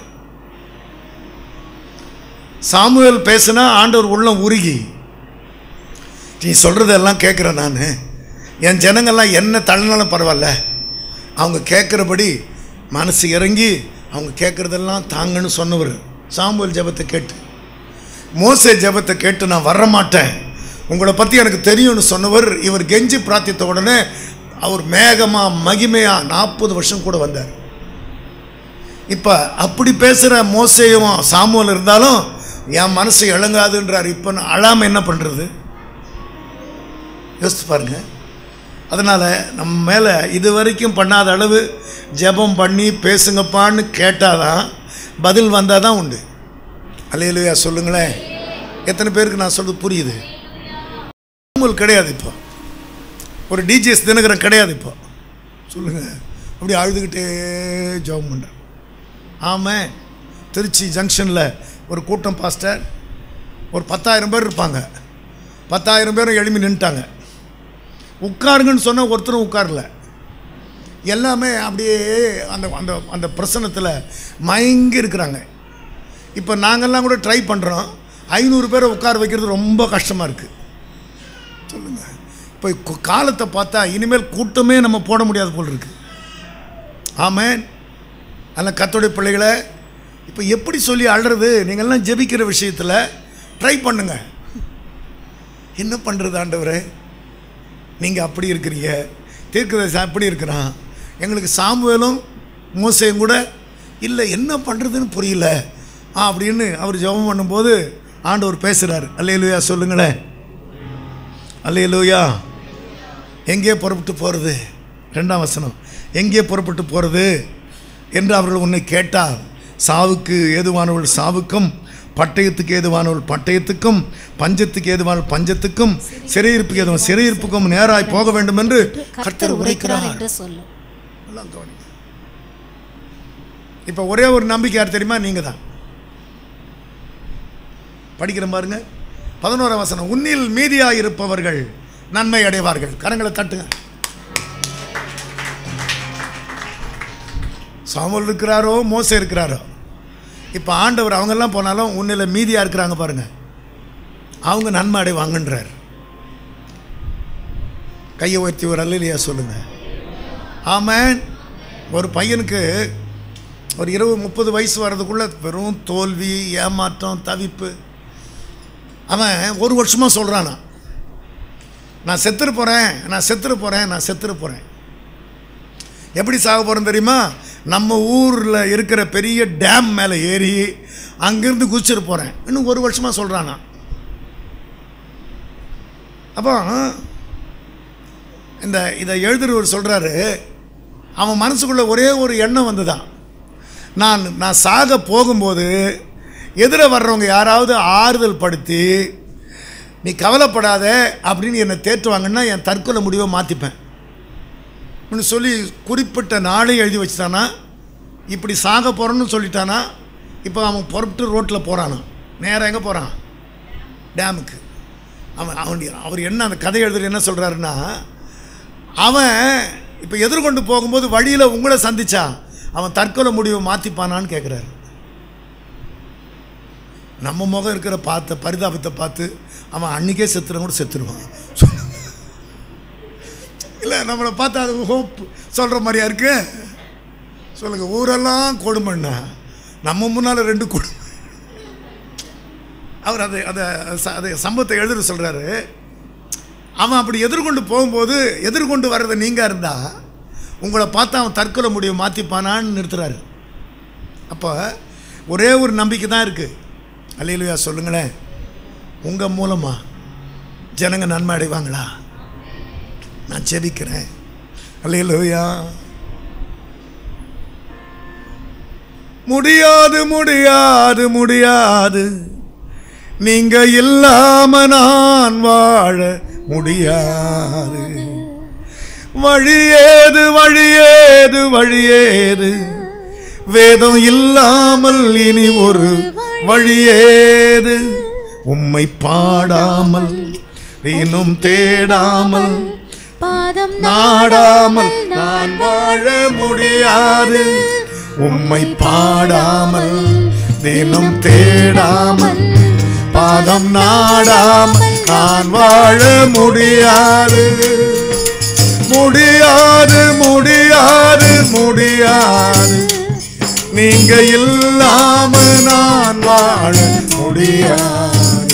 சாமுவேல் பேசுனா ஆண்டவர் உள்ளம் உருகி நீ சொல்கிறதெல்லாம் கேட்குறேன் நான் என் ஜனங்கள்லாம் என்ன தள்ளினாலும் பரவாயில்ல அவங்க கேட்குறபடி மனசு இறங்கி அவங்க கேட்குறதெல்லாம் தாங்கன்னு சொன்னவர் சாமுவேல் ஜெபத்தை கேட்டு மோசே ஜெபத்தை கேட்டு நான் வர மாட்டேன் உங்களை பற்றி எனக்கு தெரியும்னு சொன்னவர் இவர் கெஞ்சி பிரார்த்தித்த உடனே அவர் மேகமா மகிமையா நாற்பது வருஷம் கூட வந்தார் இப்போ அப்படி பேசுகிற மோசேயும் சாமுவல் இருந்தாலும் என் மனசு இழங்காதுன்றார் இப்போ நான் அழாமல் என்ன பண்ணுறது யோசித்து பாருங்க அதனால் நம்ம மேலே இது வரைக்கும் பண்ணாத அளவு ஜெபம் பண்ணி பேசுங்கப்பான்னு கேட்டாதான் பதில் வந்தால் தான் உண்டு அல்லையிலையா சொல்லுங்களேன் எத்தனை பேருக்கு நான் சொல்றது புரியுது உங்களுக்கு கிடையாது இப்போ ஒரு டிஜிஎஸ் தினகரன் கிடையாது இப்போ சொல்லுங்கள் அப்படி அழுதுகிட்டே ஜெபம் பண்ணுறேன் ஆமாம் திருச்சி ஜங்ஷனில் ஒரு கூட்டம் பாஸ்டர் ஒரு பத்தாயிரம் பேர் இருப்பாங்க பத்தாயிரம் பேரும் எழுப்பி நின்ட்டாங்க உட்காருங்கன்னு சொன்னால் ஒருத்தரும் உட்காரல எல்லாமே அப்படியே அந்த அந்த அந்த பிரசனத்தில் மயங்கி இருக்கிறாங்க இப்போ நாங்கள்லாம் கூட ட்ரை பண்ணுறோம் ஐநூறு பேரை உட்கார வைக்கிறது ரொம்ப கஷ்டமாக இருக்குது சொல்லுங்கள் இப்போ கு- காலத்தை பார்த்தா இனிமேல் கூட்டமே நம்ம போட முடியாது போல் இருக்கு ஆமேன் அதில் கத்தோடைய பிள்ளைகளை இப்போ எப்படி சொல்லி அழுறது நீங்கள்லாம் ஜெபிக்கிற விஷயத்தில் ட்ரை பண்ணுங்க என்ன பண்ணுறது ஆண்டவரே நீங்கள் அப்படி இருக்கிறீங்க தீர்க்கதரிசி அப்படி இருக்கிறான் எங்களுக்கு சாமுவேலும் மோசையும் கூட இல்லை என்ன பண்ணுறதுன்னு புரியல ஆ அப்படின்னு அவர் ஜெபம் பண்ணும்போது ஆண்டவர் பேசுகிறார் அல்லையிலுயா சொல்லுங்களேன் அல்லையிலுயா எங்கே புறப்பட்டு போகிறது ரெண்டாம் வசனம் எங்கே புறப்பட்டு போகிறது என்று அவர்கள் உன்னை கேட்டால் சாவுக்கு ஏதுவானவள் சாவுக்கும் பட்டயத்துக்கு ஏதுவானவள் பட்டயத்துக்கும் பஞ்சத்துக்கு ஏதுவானவள் பஞ்சத்துக்கும் சிறையிருப்புக்கு ஏதுவான சிறையிருப்புக்கும் நேராய் போக வேண்டும் என்று கர்த்தர் உரைக்கிறார் என்று சொல்லும் எல்லாம் கவனிங்க இப்போ ஒரே ஒரு நம்பிக்கை யார் தெரியுமா நீங்கள் தான் படிக்கிறேன் பாருங்க பதினோராம் வசனம் உன்னில் மீதியாக இருப்பவர்கள் நன்மை அடைவார்கள் கரங்களை தட்டுங்க சாமுல் இருக்கிறாரோ மோசே இருக்கிறாரோ இப்போ ஆண்டவர் அவங்கெல்லாம் போனாலும் உன்னில் மீதியாக இருக்கிறாங்க பாருங்க அவங்க நன்மை அடைவாங்கன்றார் கையை உயர்த்தி ஒரு அல்லையா சொல்லுங்க ஆமாம் ஒரு பையனுக்கு ஒரு இருபது முப்பது வயசு வர்றதுக்குள்ளே வெறும் தோல்வி ஏமாற்றம் தவிப்பு அவன் ஒரு வருஷமாக சொல்கிறானா நான் செத்துரு போகிறேன் நான் செத்துரு போகிறேன் நான் செத்துரு போகிறேன் எப்படி சாக போகிறேன் தெரியுமா நம்ம ஊரில் இருக்கிற பெரிய டேம் மேலே ஏறி அங்கேருந்து குதிச்சிட்டு போகிறேன் இன்னும் ஒரு வருஷமாக சொல்கிறானா அப்போ இந்த இதை எழுதுறவர் சொல்கிறாரு அவன் மனசுக்குள்ளே ஒரே ஒரு எண்ணம் வந்துதான் நான் நான் சாக போகும்போது எதிர வர்றவங்க யாராவது ஆறுதல் படுத்தி நீ கவலைப்படாத அப்படின்னு என்னை தேற்றுவாங்கன்னா என் தற்கொலை முடிவை மாற்றிப்பேன் அப்படின்னு சொல்லி குறிப்பிட்ட நாளை எழுதி வச்சுட்டானா இப்படி சாக போகிறேன்னு சொல்லிட்டானா இப்போ அவன் புறப்பட்டு ரோட்டில் போகிறானா நேராக எங்கே போகிறான் டேமுக்கு அவன் அவன் அவர் என்ன அந்த கதை எழுதுற என்ன சொல்கிறாருன்னா அவன் இப்போ எதிர்கொண்டு போகும்போது வழியில் உங்களை சந்திச்சா அவன் தற்கொலை முடிவை மாற்றிப்பானான்னு கேட்குறாரு நம்ம முகம் இருக்கிற பார்த்த பரிதாபத்தை பார்த்து அவன் அன்னைக்கே செத்துறவங்க கூட செத்துருவான் இல்லை நம்மளை பார்த்தா அது ஹோப் சொல்கிற மாதிரியா இருக்கு சொல்லுங்க ஊரெல்லாம் கொடுமைண்ணா நம்ம முன்னால் ரெண்டு கொடுமை அவர் அதை அதை ச- அதை சம்பவத்தை எழுதுற சொல்கிறாரு அவன் அப்படி எதிர்கொண்டு போகும்போது எதிர்கொண்டு வர்றதை நீங்கள் இருந்தால் உங்களை பார்த்தா அவன் தற்கொலை முடிவை மாற்றிப்பானான்னு நிறுத்துறாரு அப்போ ஒரே ஒரு நம்பிக்கை தான் இருக்குது அல்லையிலுயா சொல்லுங்களேன் உங்கள் மூலமாக ஜனங்க நன்மை அடைவாங்களா நான் ஜெபிக்கிறேன் அல்லையிலுயா முடியாது முடியாது முடியாது நீங்க இல்லாம நான் வாழ முடியாது வழியேது வழியேது வழியேது வேதம் இல்லாமல் இனி ஒரு வழியேது உம்மை பாடாமல் இன்னும் தேடாமல் பாதம் நாடாமல் நான் வாழ முடியாது உம்மை பாடாமல் தினம் தேடாமல் பாதம் நாடாமல் நான் வாழ முடியாது முடியாது முடியாது முடியாது நீங்க இல்லாம நான் வாழ முடியாது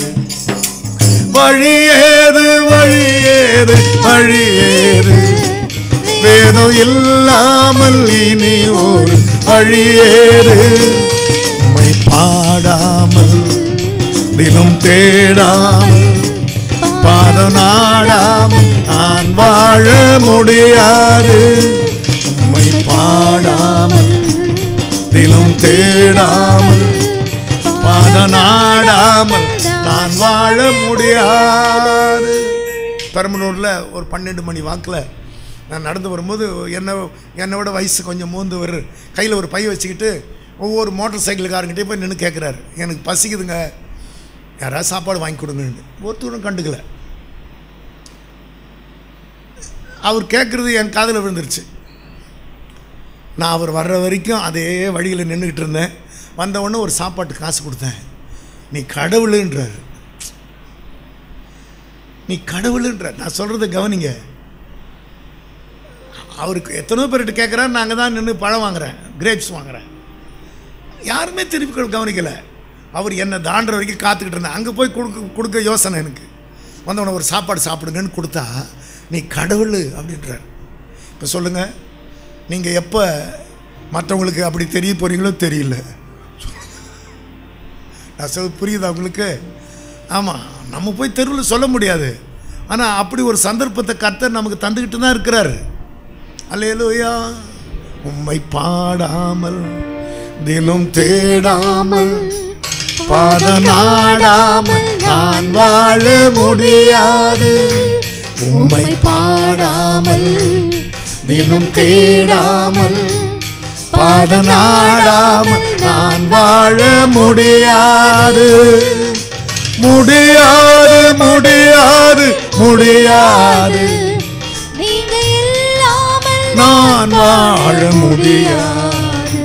வழியேது வழியேது வழியேது வேதம் இல்லாமல் இனி ஒரு வழியேது உம்மை பாடாமல் தினம் தேடாமல் பாத நாடாமல் நான் வாழ முடியாது உம்மை பாடாமல் தினம் தேடாமல் பாத நாடாமல் நான் வாழ முடியாது பெரம்பலூரில் ஒரு பன்னெண்டு மணி வாக்கில் நான் நடந்து வரும்போது என்னை என்னை விட வயசு கொஞ்சம் மூந்தவர் கையில் ஒரு பை வச்சுக்கிட்டு ஒவ்வொரு மோட்டார் சைக்கிள்காரங்கிட்டே போய் நின்று கேட்குறாரு எனக்கு பசிக்குதுங்க யாராவது சாப்பாடு வாங்கி கொடுங்கன்னு ஒருத்தரும் கண்டுக்கல அவர் கேட்குறது என் காதில் விழுந்துருச்சு நான் அவர் வர்ற வரைக்கும் அதே வழியில் நின்றுக்கிட்டு இருந்தேன் வந்த உடனே ஒரு சாப்பாட்டு காசு கொடுத்தேன் நீ கடவுளுன்றார் நீ கடவுளுன்ற நான் சொல்கிறத கவனிங்க அவருக்கு எத்தனையோ பேர்கிட்ட கேட்குறாரு நாங்கள் தான் நின்று பழம் வாங்குறேன் கிரேப்ஸ் வாங்குறேன் யாருமே திருப்பி கவனிக்கலை அவர் என்னை தாண்டுற வரைக்கும் காத்துக்கிட்டு இருந்தேன் அங்கே போய் கொடுக்க கொடுக்க யோசனை எனக்கு வந்தவனை ஒரு சாப்பாடு சாப்பிடுங்கன்னு கொடுத்தா நீ கடவுள் அப்படின்றார் இப்போ சொல்லுங்கள் நீங்கள் எப்போ மற்றவங்களுக்கு அப்படி தெரிய போகிறீங்களோ தெரியல நான் சொல்ல புரியுதா உங்களுக்கு ஆமாம் நம்ம போய் தெருவில் சொல்ல முடியாது ஆனால் அப்படி ஒரு சந்தர்ப்பத்தை கர்த்தர் நமக்கு தந்துக்கிட்டு தான் இருக்கிறாரு அல்லேலூயா உம்மை பாடாமல் தினம் தேடாமல் பாத நாடாமல் நான் வாழ முடியாது உம்மை பாடாமல் தினம் தேடாமல் பாத நாடாமல் நான் வாழ முடியாது முடியாது முடியாது முடியாது நீங்க இல்லாமல் நான் வாழ முடியாது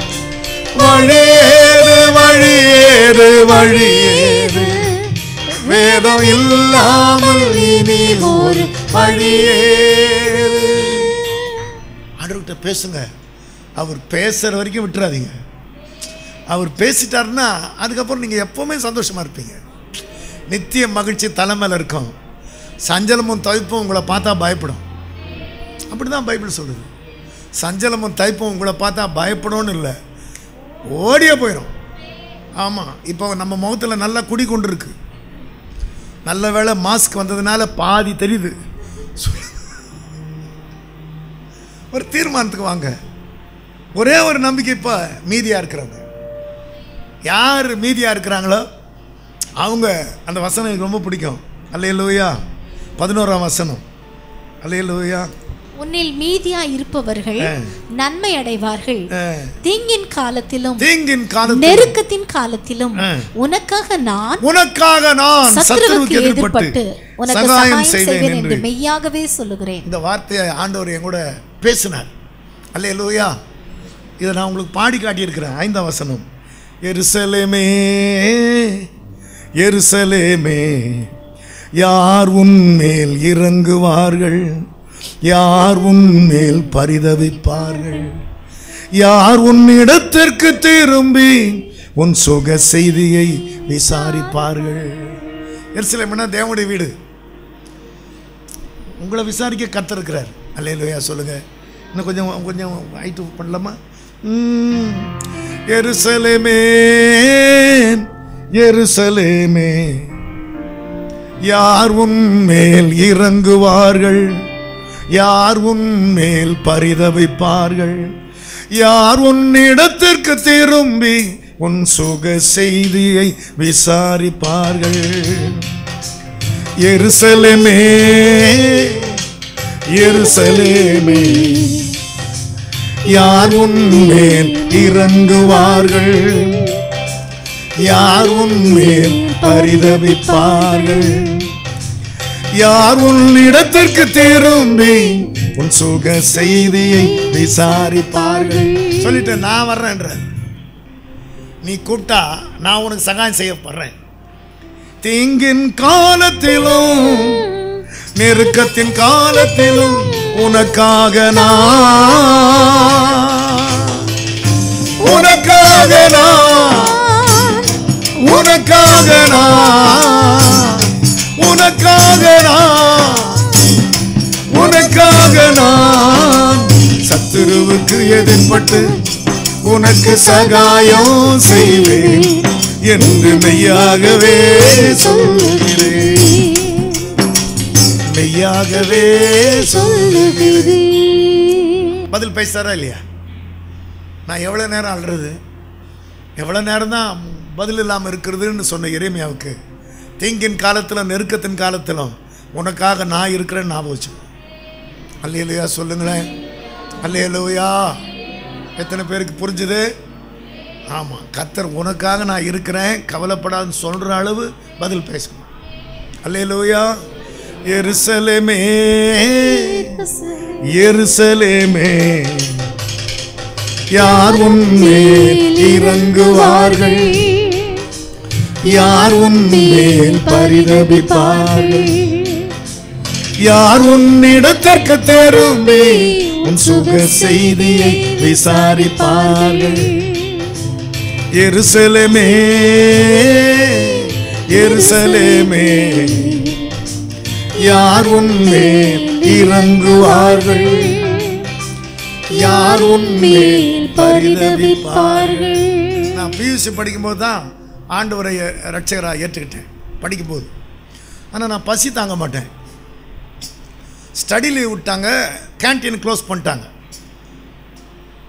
வழியேது வழியேது வழியேது வேதம் இல்லாமல் இனி ஒரு வழியேது ஆண்டவர்கிட்ட பேசுங்க அவர் பேசுற வரைக்கும் விட்டுறாதீங்க அவர் பேசிட்டாருன்னா அதுக்கப்புறம் நீங்கள் எப்பவுமே சந்தோஷமா இருப்பீங்க நித்திய மகிழ்ச்சி தலைமையில் இருக்கும் சஞ்சலமும் தவிப்பும் உங்களை பார்த்தா பயப்படும் அப்படி தான் பைபிள் சொல்லுது சஞ்சலமும் தைப்பும் உங்களை பார்த்தா பயப்படணும்னு இல்லை ஓடியே போயிடும் ஆமாம் இப்போ நம்ம முகத்தில் நல்லா குடி கொண்டு இருக்கு நல்ல வேளை மாஸ்க் வந்ததுனால பாதி தெரியுது ஒரு தீர்மானத்துக்கு வாங்க ஒரே ஒரு நம்பிக்கை இப்போ மீதியாக இருக்கிறவங்க யார் மீதியாக இருக்கிறாங்களோ அவங்க அந்த வசனம் எனக்கு ரொம்ப பிடிக்கும் அல்லையா பதினோராம் வசனம் அல்லையா உன்னில் மீதியா இருப்பவர்கள் ஆ. நன்மை அடைவார்கள் தீங்கின் காலத்திலும் தீங்கின் காலத்தில் நெருக்கத்தின் காலத்திலும் ஆ. உனக்காக நான் உனக்காக நான் சத்துருவுக்கு சத்துருவுக்கு எதிர்பட்டு எதிர்பட்டு உனக்கு சகாயம் சகாயம் செய்வேன் செய்வேன் என்று என்று மெய்யாகவே சொல்லுகிறேன் இந்த வார்த்தையை ஆண்டவர் என் கூட பேசினார் அல்ல லூயா இதை நான் உங்களுக்கு பாடி காட்டியிருக்கிறேன் ஐந்தாம் வசனம் எருசலேமே எருசலேமே யார் உன்மேல் இறங்குவார்கள் யார் உன்மேல் பரிதவிப்பார்கள் யார் உன்னிடத்திற்கு திரும்பி உன் சுக செய்தியை விசாரிப்பார்கள் எருசலேம்னா தேவனுடைய வீடு உங்களை விசாரிக்க கத்திருக்கிறார் அல்லையா சொல்லுங்க இன்னும் கொஞ்சம் கொஞ்சம் ஹைட்டு பண்ணலாமா ம். எருசலேமே எருசலேமே யார் உன்மேல் இறங்குவார்கள் யார் உன்மேல் பரிதவிப்பார்கள் யார் உன்னிடத்திற்கு திரும்பி உன் சுக செய்தியை விசாரிப்பார்கள் எருசலேமே எருசலேமே யார் உன்மேல் இறங்குவார்கள் யார் உன்மேல் பரிதவிப்பார்கள் யார் உன் இடத்திற்கு திரும்பி உன் சுக செய்தியை விசாரிப்பார்கள் சொல்லிட்டு நான் வர்றேன்ற நீ கூப்பிட்டா நான் உனக்கு சகாயம் செய்யப்படுறேன் தீங்கின் காலத்திலும் நெருக்கத்தின் காலத்திலும் உனக்காக நான் உனக்காக நான் உனக்காக நான் உனக்காக நான் உனக்காக நான் சத்துருவுக்கு எதிர்பட்டு உனக்கு சகாயம் செய்வேன் என்று மெய்யாகவே சொல்லுகிறேன் மெய்யாகவே சொல்லுகிறேன் பதில் பேசுறாரா இல்லையா நான் எவ்வளோ நேரம் அழுறது எவ்வளோ நேரம் தான் பதில் இல்லாமல் இருக்கிறதுன்னு சொன்ன இறைமையாவுக்கு தீங்கின் காலத்தில் நெருக்கத்தின் காலத்திலும் உனக்காக நான் இருக்கிறேன்னு ஞாபகம் வச்சு அல்லையிலையா சொல்லுங்களேன் அல்லையிலோயா எத்தனை பேருக்கு புரிஞ்சுது ஆமாம் கத்தர் உனக்காக நான் இருக்கிறேன் கவலைப்படாதுன்னு சொல்கிற அளவு பதில் பேசணும் அல்லையிலோயா எருசலேமே எருசலேமே யார் உன்மேல் இறங்குவார்கள் யார் உன்மேல் பரிதபிப்பார்கள் யார் உன்னிடத்திற்கு திரும்பி உன் சுக செய்தியை விசாரிப்பார்கள் எருசலேமே எருசலேமே யார் உன்மேல் இறங்குவார்கள் யார் உன்மேல் பரிதபிப்பார்கள் நான் பியூசி படிக்கும்போது தான் ஆண்டவரை ரட்சகராக ஏற்றுக்கிட்டேன் படிக்கும்போது ஆனால் நான் பசி தாங்க மாட்டேன் ஸ்டடி லீவ் விட்டாங்க கேன்டீன் க்ளோஸ் பண்ணிட்டாங்க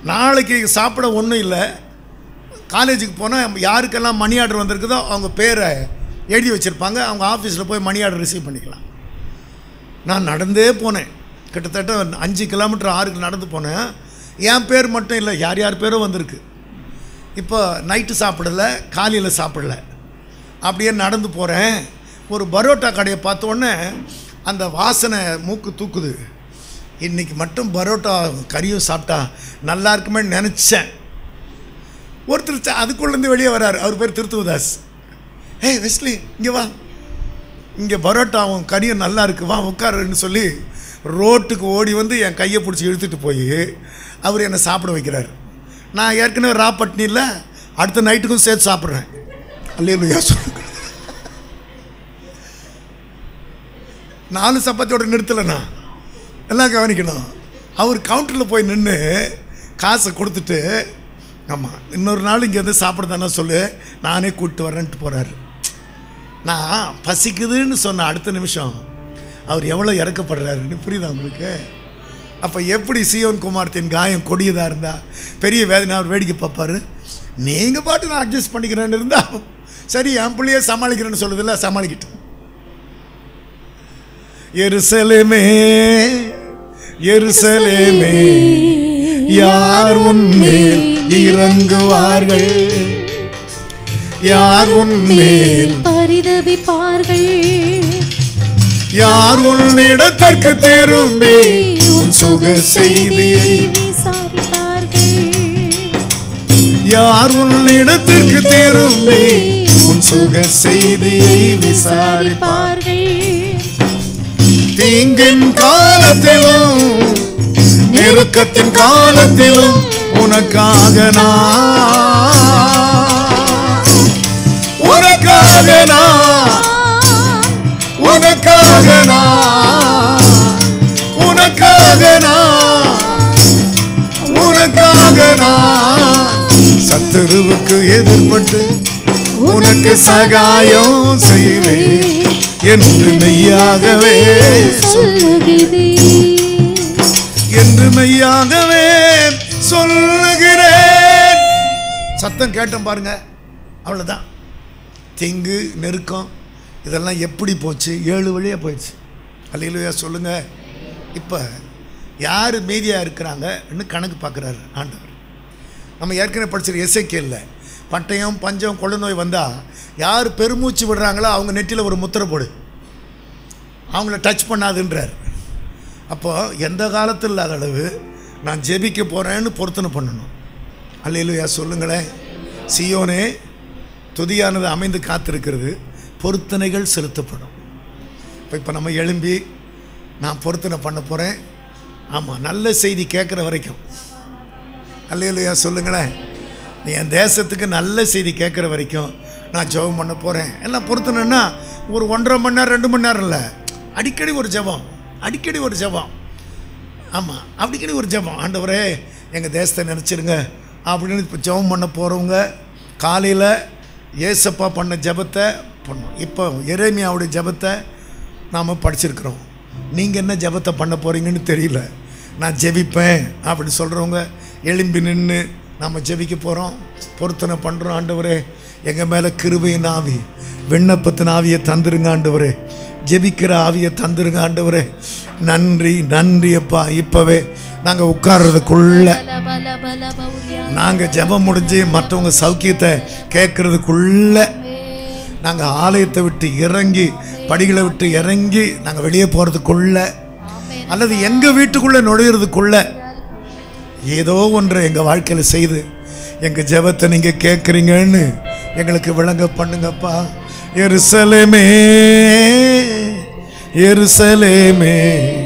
நாளைக்கு சாப்பிட ஒன்றும் இல்லை காலேஜுக்கு போனால் யாருக்கெல்லாம் மணி ஆர்டர் வந்திருக்குதோ அவங்க பேரை எழுதி வச்சுருப்பாங்க அவங்க ஆஃபீஸில் போய் மணி ஆர்டர் ரிசீவ் பண்ணிக்கலாம் நான் நடந்தே போனேன் கிட்டத்தட்ட அஞ்சு கிலோமீட்டர் ஆறுக்கு நடந்து போனேன் என் பேர் மட்டும் இல்லை யார் யார் பேரும் வந்திருக்கு இப்போ நைட்டு சாப்பிடல காலையில் சாப்பிடல அப்படியே நடந்து போகிறேன் ஒரு பரோட்டா கடையை பார்த்த உடனே அந்த வாசனை மூக்கு தூக்குது இன்னைக்கு மட்டும் பரோட்டா கறியும் சாப்பிட்டா நல்லா இருக்குமே நினச்சேன் ஒருத்தர் ச- அதுக்குள்ளேருந்து வெளியே வராரு அவர் பேர் திருத்துவதாஸ் ஏய் வெஸ்லி இங்கே வா இங்கே பரோட்டாவும் கறியும் நல்லா இருக்கு வா உட்காருன்னு சொல்லி ரோட்டுக்கு ஓடி வந்து என் கையை பிடிச்சி இழுத்துட்டு போய் அவர் என்னை சாப்பிட வைக்கிறார் நான் ஏற்கனவே ரா பட்னியில் அடுத்த நைட்டுக்கும் சேர்த்து சாப்பிட்றேன் அல்லையா சொல்லுங்க நாலு சப்பாத்தியோட நிறுத்தலை நான் எல்லாம் கவனிக்கணும் அவர் கவுண்டரில் போய் நின்று காசை கொடுத்துட்டு ஆமாம் இன்னொரு நாள் இங்கே வந்து சாப்பிட தானே சொல்லு நானே கூப்பிட்டு வரேன்ட்டு போகிறாரு நான் பசிக்குதுன்னு சொன்ன அடுத்த நிமிஷம் அவர் எவ்வளோ இறக்கப்படுறாருன்னு புரியுதா உங்களுக்கு அப்போ எப்படி சியோன் குமார்த்தின் காயம் கொடியதாக இருந்தா பெரிய வேதனை அவர் வேடிக்கை பார்ப்பாரு நீங்கள் பாட்டு நான் அட்ஜஸ்ட் பண்ணிக்கிறேன்னு இருந்தா சரி என் பிள்ளையே சமாளிக்கிறேன்னு சொல்லுதில்ல சமாளிக்கிட்டேன் எருசலேமே எருசலேமே யார் உன்மேல் இறங்குவார்கள் யார் உன்மேல் பரிதபிப்பார்கள் யார் உன்னிடத்திற்கு திரும்பி உன் சுக செய்தியை விசாரிப்பார்கள் யார் உன்னிடத்திற்கு திரும்பி உன் சுக செய்தியை விசாரிப்பார் தீங்கின் காலத்திலும் நெருக்கத்தின் காலத்திலும் உனக்காக நான் உனக்காக நான் உனக்காக நான் உனக்காக நான் உனக்காக நான் சத்துருவுக்கு எதிர்பட்டு உனக்கு சகாயம் செய்வேன் என்று மெய்யாகவே என்று மெய்யாகவே சொல்லுகிறேன் சத்தம் கேட்டோம் பாருங்க அவ்வளோதான் திங்கு நெருக்கம் இதெல்லாம் எப்படி போச்சு ஏழு வழியாக போயிடுச்சு அல்லையிலையா சொல்லுங்க இப்போ யார் மீதியாக இருக்கிறாங்கன்னு கணக்கு பார்க்குறாரு ஆண்டவர் நம்ம ஏற்கனவே படிச்சிருக்க எஸ்ஐகேல பட்டயம் பஞ்சம் கொள்ளு நோய் வந்தால் யார் பெருமூச்சு விடுறாங்களோ அவங்க நெற்றியில் ஒரு முத்திரை போடு அவங்கள டச் பண்ணாதுன்றார் அப்போ எந்த காலத்தில் இல்லாத அளவு நான் ஜெபிக்க போகிறேன்னு பொருத்தனை பண்ணணும் அல்லையிலுயா சொல்லுங்களேன் சியோனே துதியானது அமைந்து காத்திருக்கிறது பொருத்தனைகள் செலுத்தப்படும் இப்போ இப்போ நம்ம எழும்பி நான் பொருத்தனை பண்ண போகிறேன் ஆமாம் நல்ல செய்தி கேட்குற வரைக்கும் அல்லையிலுயா சொல்லுங்களேன் நீ என் தேசத்துக்கு நல்ல செய்தி கேட்குற வரைக்கும் நான் ஜெபம் பண்ண போகிறேன் எல்லாம் பொருத்தனைன்னா ஒரு ஒன்றரை மணி நேரம் ரெண்டு மணி நேரம் இல்லை அடிக்கடி ஒரு ஜெபம் அடிக்கடி ஒரு ஜெபம் ஆமாம் அடிக்கடி ஒரு ஜெபம் ஆண்டவரே எங்கள் தேசத்தை நினச்சிருங்க அப்படின்னு இப்போ ஜெபம் பண்ண போகிறவங்க காலையில் ஏசப்பா பண்ண ஜெபத்தை பண்ணோம் இப்போ எரேமியாவுடைய ஜெபத்தை நாம் படிச்சிருக்கிறோம் நீங்கள் என்ன ஜெபத்தை பண்ண போகிறீங்கன்னு தெரியல நான் ஜெபிப்பேன் அப்படின்னு சொல்கிறவங்க எழும்பி நின்று நம்ம ஜெபிக்க போகிறோம் பொருத்தனை பண்ணுறோம் ஆண்டவரே எங்கள் மேலே கிருபையின் ஆவி விண்ணப்பத்தின் ஆவியை தந்துருங்க ஆண்டவரே ஜெபிக்கிற ஆவியை தந்துருங்க ஆண்டவரே நன்றி நன்றி அப்பா இப்போவே நாங்கள் உட்கார்றதுக்குள்ள நாங்கள் ஜெபம் முடிஞ்சு மற்றவங்க சௌக்கியத்தை கேட்கறதுக்குள்ள நாங்கள் ஆலயத்தை விட்டு இறங்கி படிகளை விட்டு இறங்கி நாங்கள் வெளியே போகிறதுக்குள்ள அல்லது எங்கள் வீட்டுக்குள்ளே நுழையிறதுக்குள்ள ஏதோ ஒன்றை எங்கள் வாழ்க்கையில் செய்து எங்கள் ஜெபத்தை நீங்கள் கேட்குறீங்கன்னு எங்களுக்கு விளங்க பண்ணுங்கப்பா எருசலேமே எருசலேமே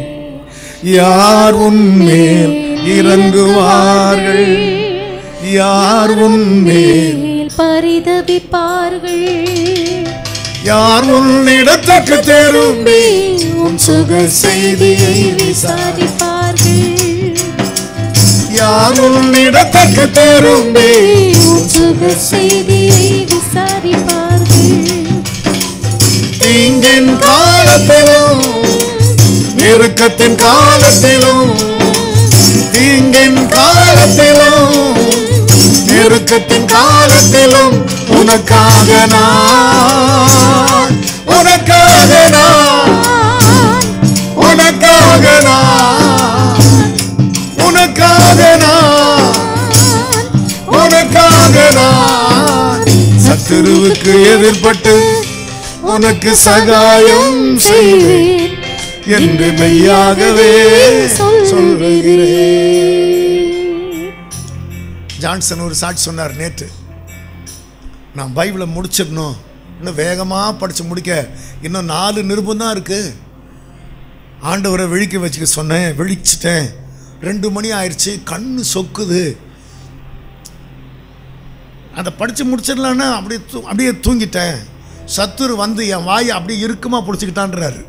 யார் உன்மேல் இறங்குவார்கள் யார் உன்மேல் பரிதபிப்பார்கள் யார் உன்னிடத்துக்கு திரும்பி உன் சுக செய்தியை விசாரிப்பார்கள் யார் உன்னிடத்துக்கு திரும்பி உன் சுக செய்தியை விசாரிப்பார்கள் தீங்கின் காலத்திலும் நெருக்கத்தின் காலத்திலும் தீங்கின் காலத்திலும் நெருக்கத்தின் காலத்திலும் உனக்காக நான் உனக்காக நான் உனக்காக நான் உனக்காக நான் உனக்காக நான் சத்துருவுக்கு எதிர்பட்டு உனக்கு சகாயம் செய்வேன் என்று மெய்யாகவே சொல்லுகிறேன் ஜான்சன் ஒரு சாட்சி சொன்னார் நேற்று நான் பைபிளை முடிச்சிடணும் இன்னும் வேகமாக படித்து முடிக்க இன்னும் நாலு நிருபம் தான் இருக்குது ஆண்டவரை விழிக்க வச்சுக்க சொன்னேன் விழிச்சிட்டேன் ரெண்டு மணி ஆயிடுச்சு கண்ணு சொக்குது அதை படித்து முடிச்சிடலான்னா அப்படியே தூ அப்படியே தூங்கிட்டேன் சத்துரு வந்து என் வாயை அப்படியே இறுக்கமாக பிடிச்சிக்கிட்டான்றாரு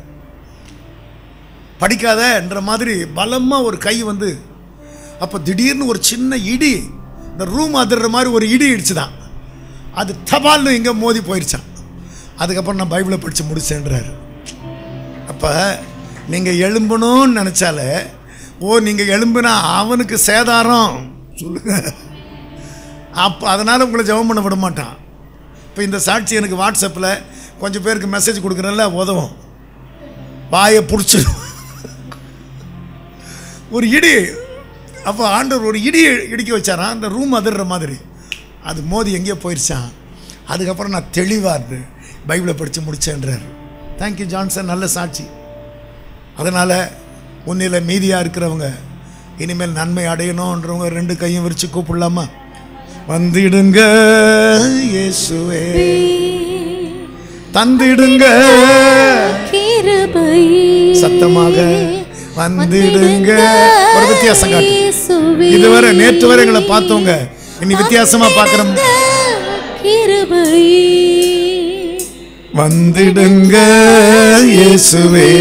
படிக்காதன்ற மாதிரி பலமாக ஒரு கை வந்து அப்போ திடீர்னு ஒரு சின்ன இடி இந்த ரூம் அதிர்ற மாதிரி ஒரு இடி இடிச்சுதான் அது தபால்னு எங்கே மோதி போயிடுச்சான் அதுக்கப்புறம் நான் பைபிளை படித்து முடிச்சேன்றாரு அப்போ நீங்கள் எழும்பணும்னு நினச்சாலே ஓ நீங்கள் எழும்புனா அவனுக்கு சேதாரம் சொல்லுங்க அப்போ அதனால் உங்களை ஜெபம் பண்ண விட மாட்டான் இப்போ இந்த சாட்சி எனக்கு வாட்ஸ்அப்பில் கொஞ்சம் பேருக்கு மெசேஜ் கொடுக்குறேன்ல உதவும் வாயை பிடிச்சிடும் ஒரு இடி அப்போ ஆண்டவர் ஒரு இடி இடிக்க வச்சாராம் அந்த ரூம் அதிர்ற மாதிரி அது மோதி எங்கேயோ போயிடுச்சான் அதுக்கப்புறம் நான் தெளிவாக இருந்து பைபிளை படித்து முடிச்சேன்றார் தேங்க்யூ ஜான்சன் நல்ல சாட்சி அதனால் உன்னில் மீதியாக இருக்கிறவங்க இனிமேல் நன்மை அடையணுன்றவங்க ரெண்டு கையும் விரித்து கூப்பிடலாமா வந்திடுங்க இயேசுவே தந்திடுங்க கிருபை சத்தமாக வந்திடுங்க ஒரு வித்தியாசம் காட்டு இயேசுவே. இதுவரை நேற்று வரை எங்களை பார்த்தவங்க இனி வித்தியாசமா பார்க்குறோம் கிருபை வந்திடுங்க இயேசுவே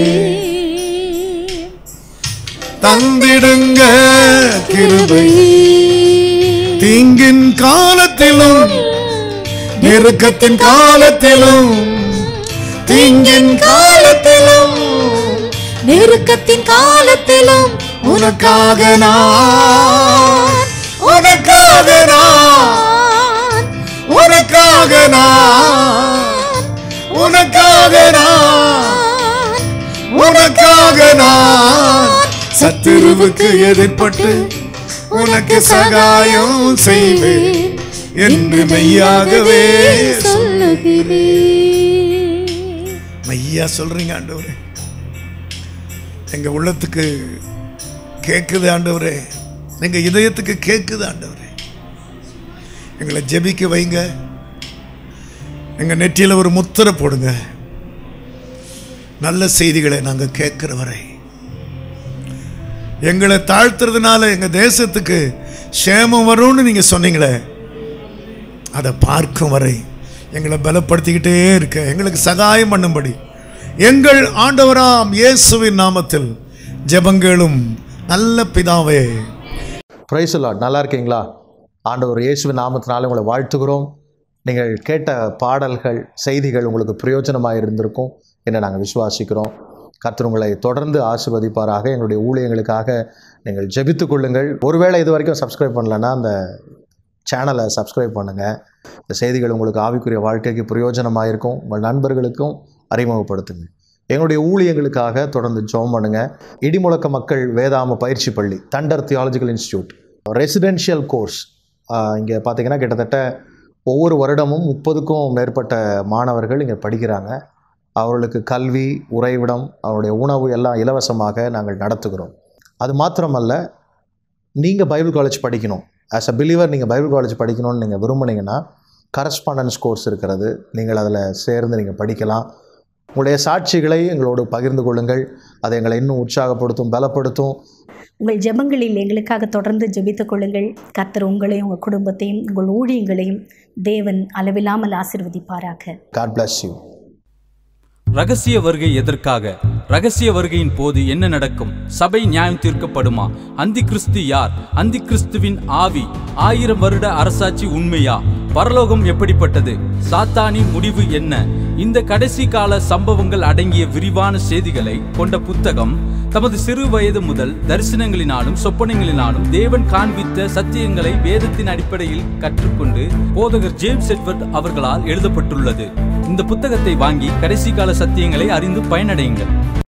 தந்திடுங்க கிருபை தீங்கின் காலத்திலும் நெருக்கத்தின் காலத்திலும் தீங்கின் காலத்திலும் நெருக்கத்தின் காலத்திலும் உனக்காக நான் உனக்காக நான் உனக்காக நான் உனக்காக நான் உனக்காக நான் சத்துருவுக்கு எதிர்ப்பட்டு உனக்கு சகாயம் செய்வேன் என்று மெய்யாகவே சொல் சொல்லுகிறேன் மையா சொல்றீங்க ஆண்டவரே எங்க உள்ளத்துக்கு கேட்குது ஆண்டவரே எங்க இதயத்துக்கு கேட்குது ஆண்டவரே எங்களை ஜெபிக்க வைங்க எங்க நெற்றியில ஒரு முத்திரை போடுங்க நல்ல செய்திகளை நாங்க கேட்கிற வரை எங்களை தாழ்த்துறதுனால எங்க தேசத்துக்கு சேமம் வரும்னு நீங்க சொன்னீங்களே அதை பார்க்கும் வரை எங்களை பலப்படுத்திக்கிட்டே இருக்க எங்களுக்கு சகாயம் பண்ணும்படி எங்கள் ஆண்டவராம் இயேசுவின் நாமத்தில் ஜெபங்களும் நல்ல பிதாவே பிரைஸ் லார்ட் நல்லா இருக்கீங்களா ஆண்டவர் இயேசுவின் நாமத்தினால உங்களை வாழ்த்துகிறோம் நீங்கள் கேட்ட பாடல்கள் செய்திகள் உங்களுக்கு பிரயோஜனமாக இருந்திருக்கும் என்று நாங்கள் விசுவாசிக்கிறோம் கர்த்தர் உங்களை தொடர்ந்து ஆசிர்வதிப்பாராக எங்களுடைய ஊழியங்களுக்காக நீங்கள் ஜெபித்துக் கொள்ளுங்கள் ஒருவேளை இது வரைக்கும் சப்ஸ்கிரைப் பண்ணலன்னா அந்த சேனலை சப்ஸ்கிரைப் பண்ணுங்கள் இந்த செய்திகள் உங்களுக்கு ஆவிக்குரிய வாழ்க்கைக்கு பிரயோஜனமாக இருக்கும் உங்கள் நண்பர்களுக்கும் அறிமுகப்படுத்துங்க எங்களுடைய ஊழியங்களுக்காக தொடர்ந்து ஜெபம் பண்ணுங்க இடிமுழக்க மக்கள் வேதாம பயிற்சி பள்ளி thunder theological institute residential course இங்கே பார்த்தீங்கன்னா கிட்டத்தட்ட ஒவ்வொரு வருடமும் முப்பதுக்கும் மேற்பட்ட மாணவர்கள் இங்கே படிக்கிறாங்க அவர்களுக்கு கல்வி உறைவிடம் அவருடைய உணவு எல்லாம் இலவசமாக நாங்கள் நடத்துகிறோம் அது மாத்திரமல்ல நீங்கள் பைபிள் காலேஜ் படிக்கணும் ஆஸ் அ பிலீவர் நீங்கள் பைபிள் காலேஜ் படிக்கணும்னு நீங்கள் விரும்புனீங்கன்னா கரஸ்பாண்டன்ஸ் கோர்ஸ் இருக்கிறது நீங்கள் அதில் சேர்ந்து நீங்கள் படிக்கலாம் உங்களுடைய சாட்சிகளை எங்களோடு பகிர்ந்து கொள்ளுங்கள் அது எங்களை இன்னும் உற்சாகப்படுத்தும் பலப்படுத்தும் உங்கள் ஜெபங்களில் எங்களுக்காக தொடர்ந்து ஜெபித்துக் கொள்ளுங்கள் கர்த்தர் உங்களையும் உங்கள் குடும்பத்தையும் உங்கள் ஊழியங்களையும் தேவன் அளவில்லாமல் ஆசீர்வதிப்பாராக காட் bless யூ ரகசிய வருகை எதற்காக ரகசிய வருகையின் போது என்ன நடக்கும் சபை நியாயம் தீர்க்கப்படுமா அந்தி கிறிஸ்து யார் அந்தி கிறிஸ்துவின் ஆவி ஆயிரம் வருட அரசாட்சி உண்மையா பரலோகம் எப்படிப்பட்டது சாத்தானின் முடிவு என்ன இந்த கடைசி கால சம்பவங்கள் அடங்கிய விரிவான செய்திகளை கொண்ட புத்தகம் தமது சிறு வயது முதல் தரிசனங்களினாலும் சொப்பனங்களினாலும் தேவன் காண்பித்த சத்தியங்களை வேதத்தின் அடிப்படையில் கற்றுக்கொண்டு போதகர் ஜேம்ஸ் எட்வர்ட் அவர்களால் எழுதப்பட்டுள்ளது இந்த புத்தகத்தை வாங்கி கடைசி கால சத்தியங்களை அறிந்து பயனடையுங்கள்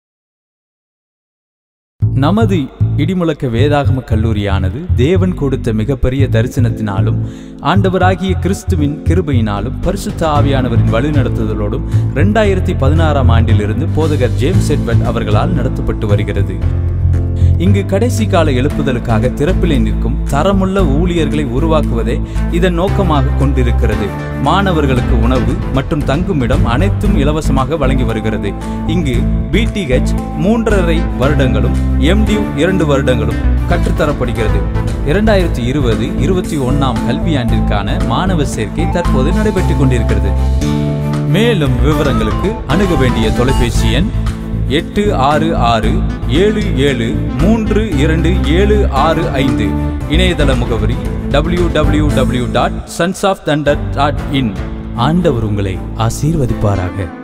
நமது இடிமுழக்க வேதாகம கல்லூரியானது தேவன் கொடுத்த மிகப்பெரிய தரிசனத்தினாலும் ஆண்டவராகிய கிறிஸ்துவின் கிருபையினாலும் பரிசுத்த ஆவியானவரின் வழிநடத்துதலோடும் ரெண்டாயிரத்தி பதினாறாம் ஆண்டிலிருந்து போதகர் ஜேம்ஸ் எட்வர்ட் அவர்களால் நடத்தப்பட்டு வருகிறது இங்கு கடைசி கால எழுப்புதலுக்காக திறப்பிலே நிற்கும் தரமுள்ள ஊழியர்களை உருவாக்குவதே இதன் நோக்கமாக கொண்டிருக்கிறது மாணவர்களுக்கு உணவு மற்றும் தங்குமிடம் அனைத்தும் இலவசமாக வழங்கி வருகிறது இங்கு பிடிஹெச் மூன்றரை வருடங்களும் எம்டியூ இரண்டு வருடங்களும் கற்றுத்தரப்படுகிறது இரண்டாயிரத்தி இருபது இருபத்தி ஒன்னாம் கல்வியாண்டிற்கான மாணவர் சேர்க்கை தற்போது நடைபெற்றுக் கொண்டிருக்கிறது மேலும் விவரங்களுக்கு அணுக வேண்டிய தொலைபேசி எண் எட்டு ஆறு ஆறு ஏழு ஏழு மூன்று இரண்டு ஏழு ஆறு ஐந்து இணையதள முகவரி W W W dot sons of thunder dot in ஆண்டவர் உங்களை ஆசீர்வதிப்பாராக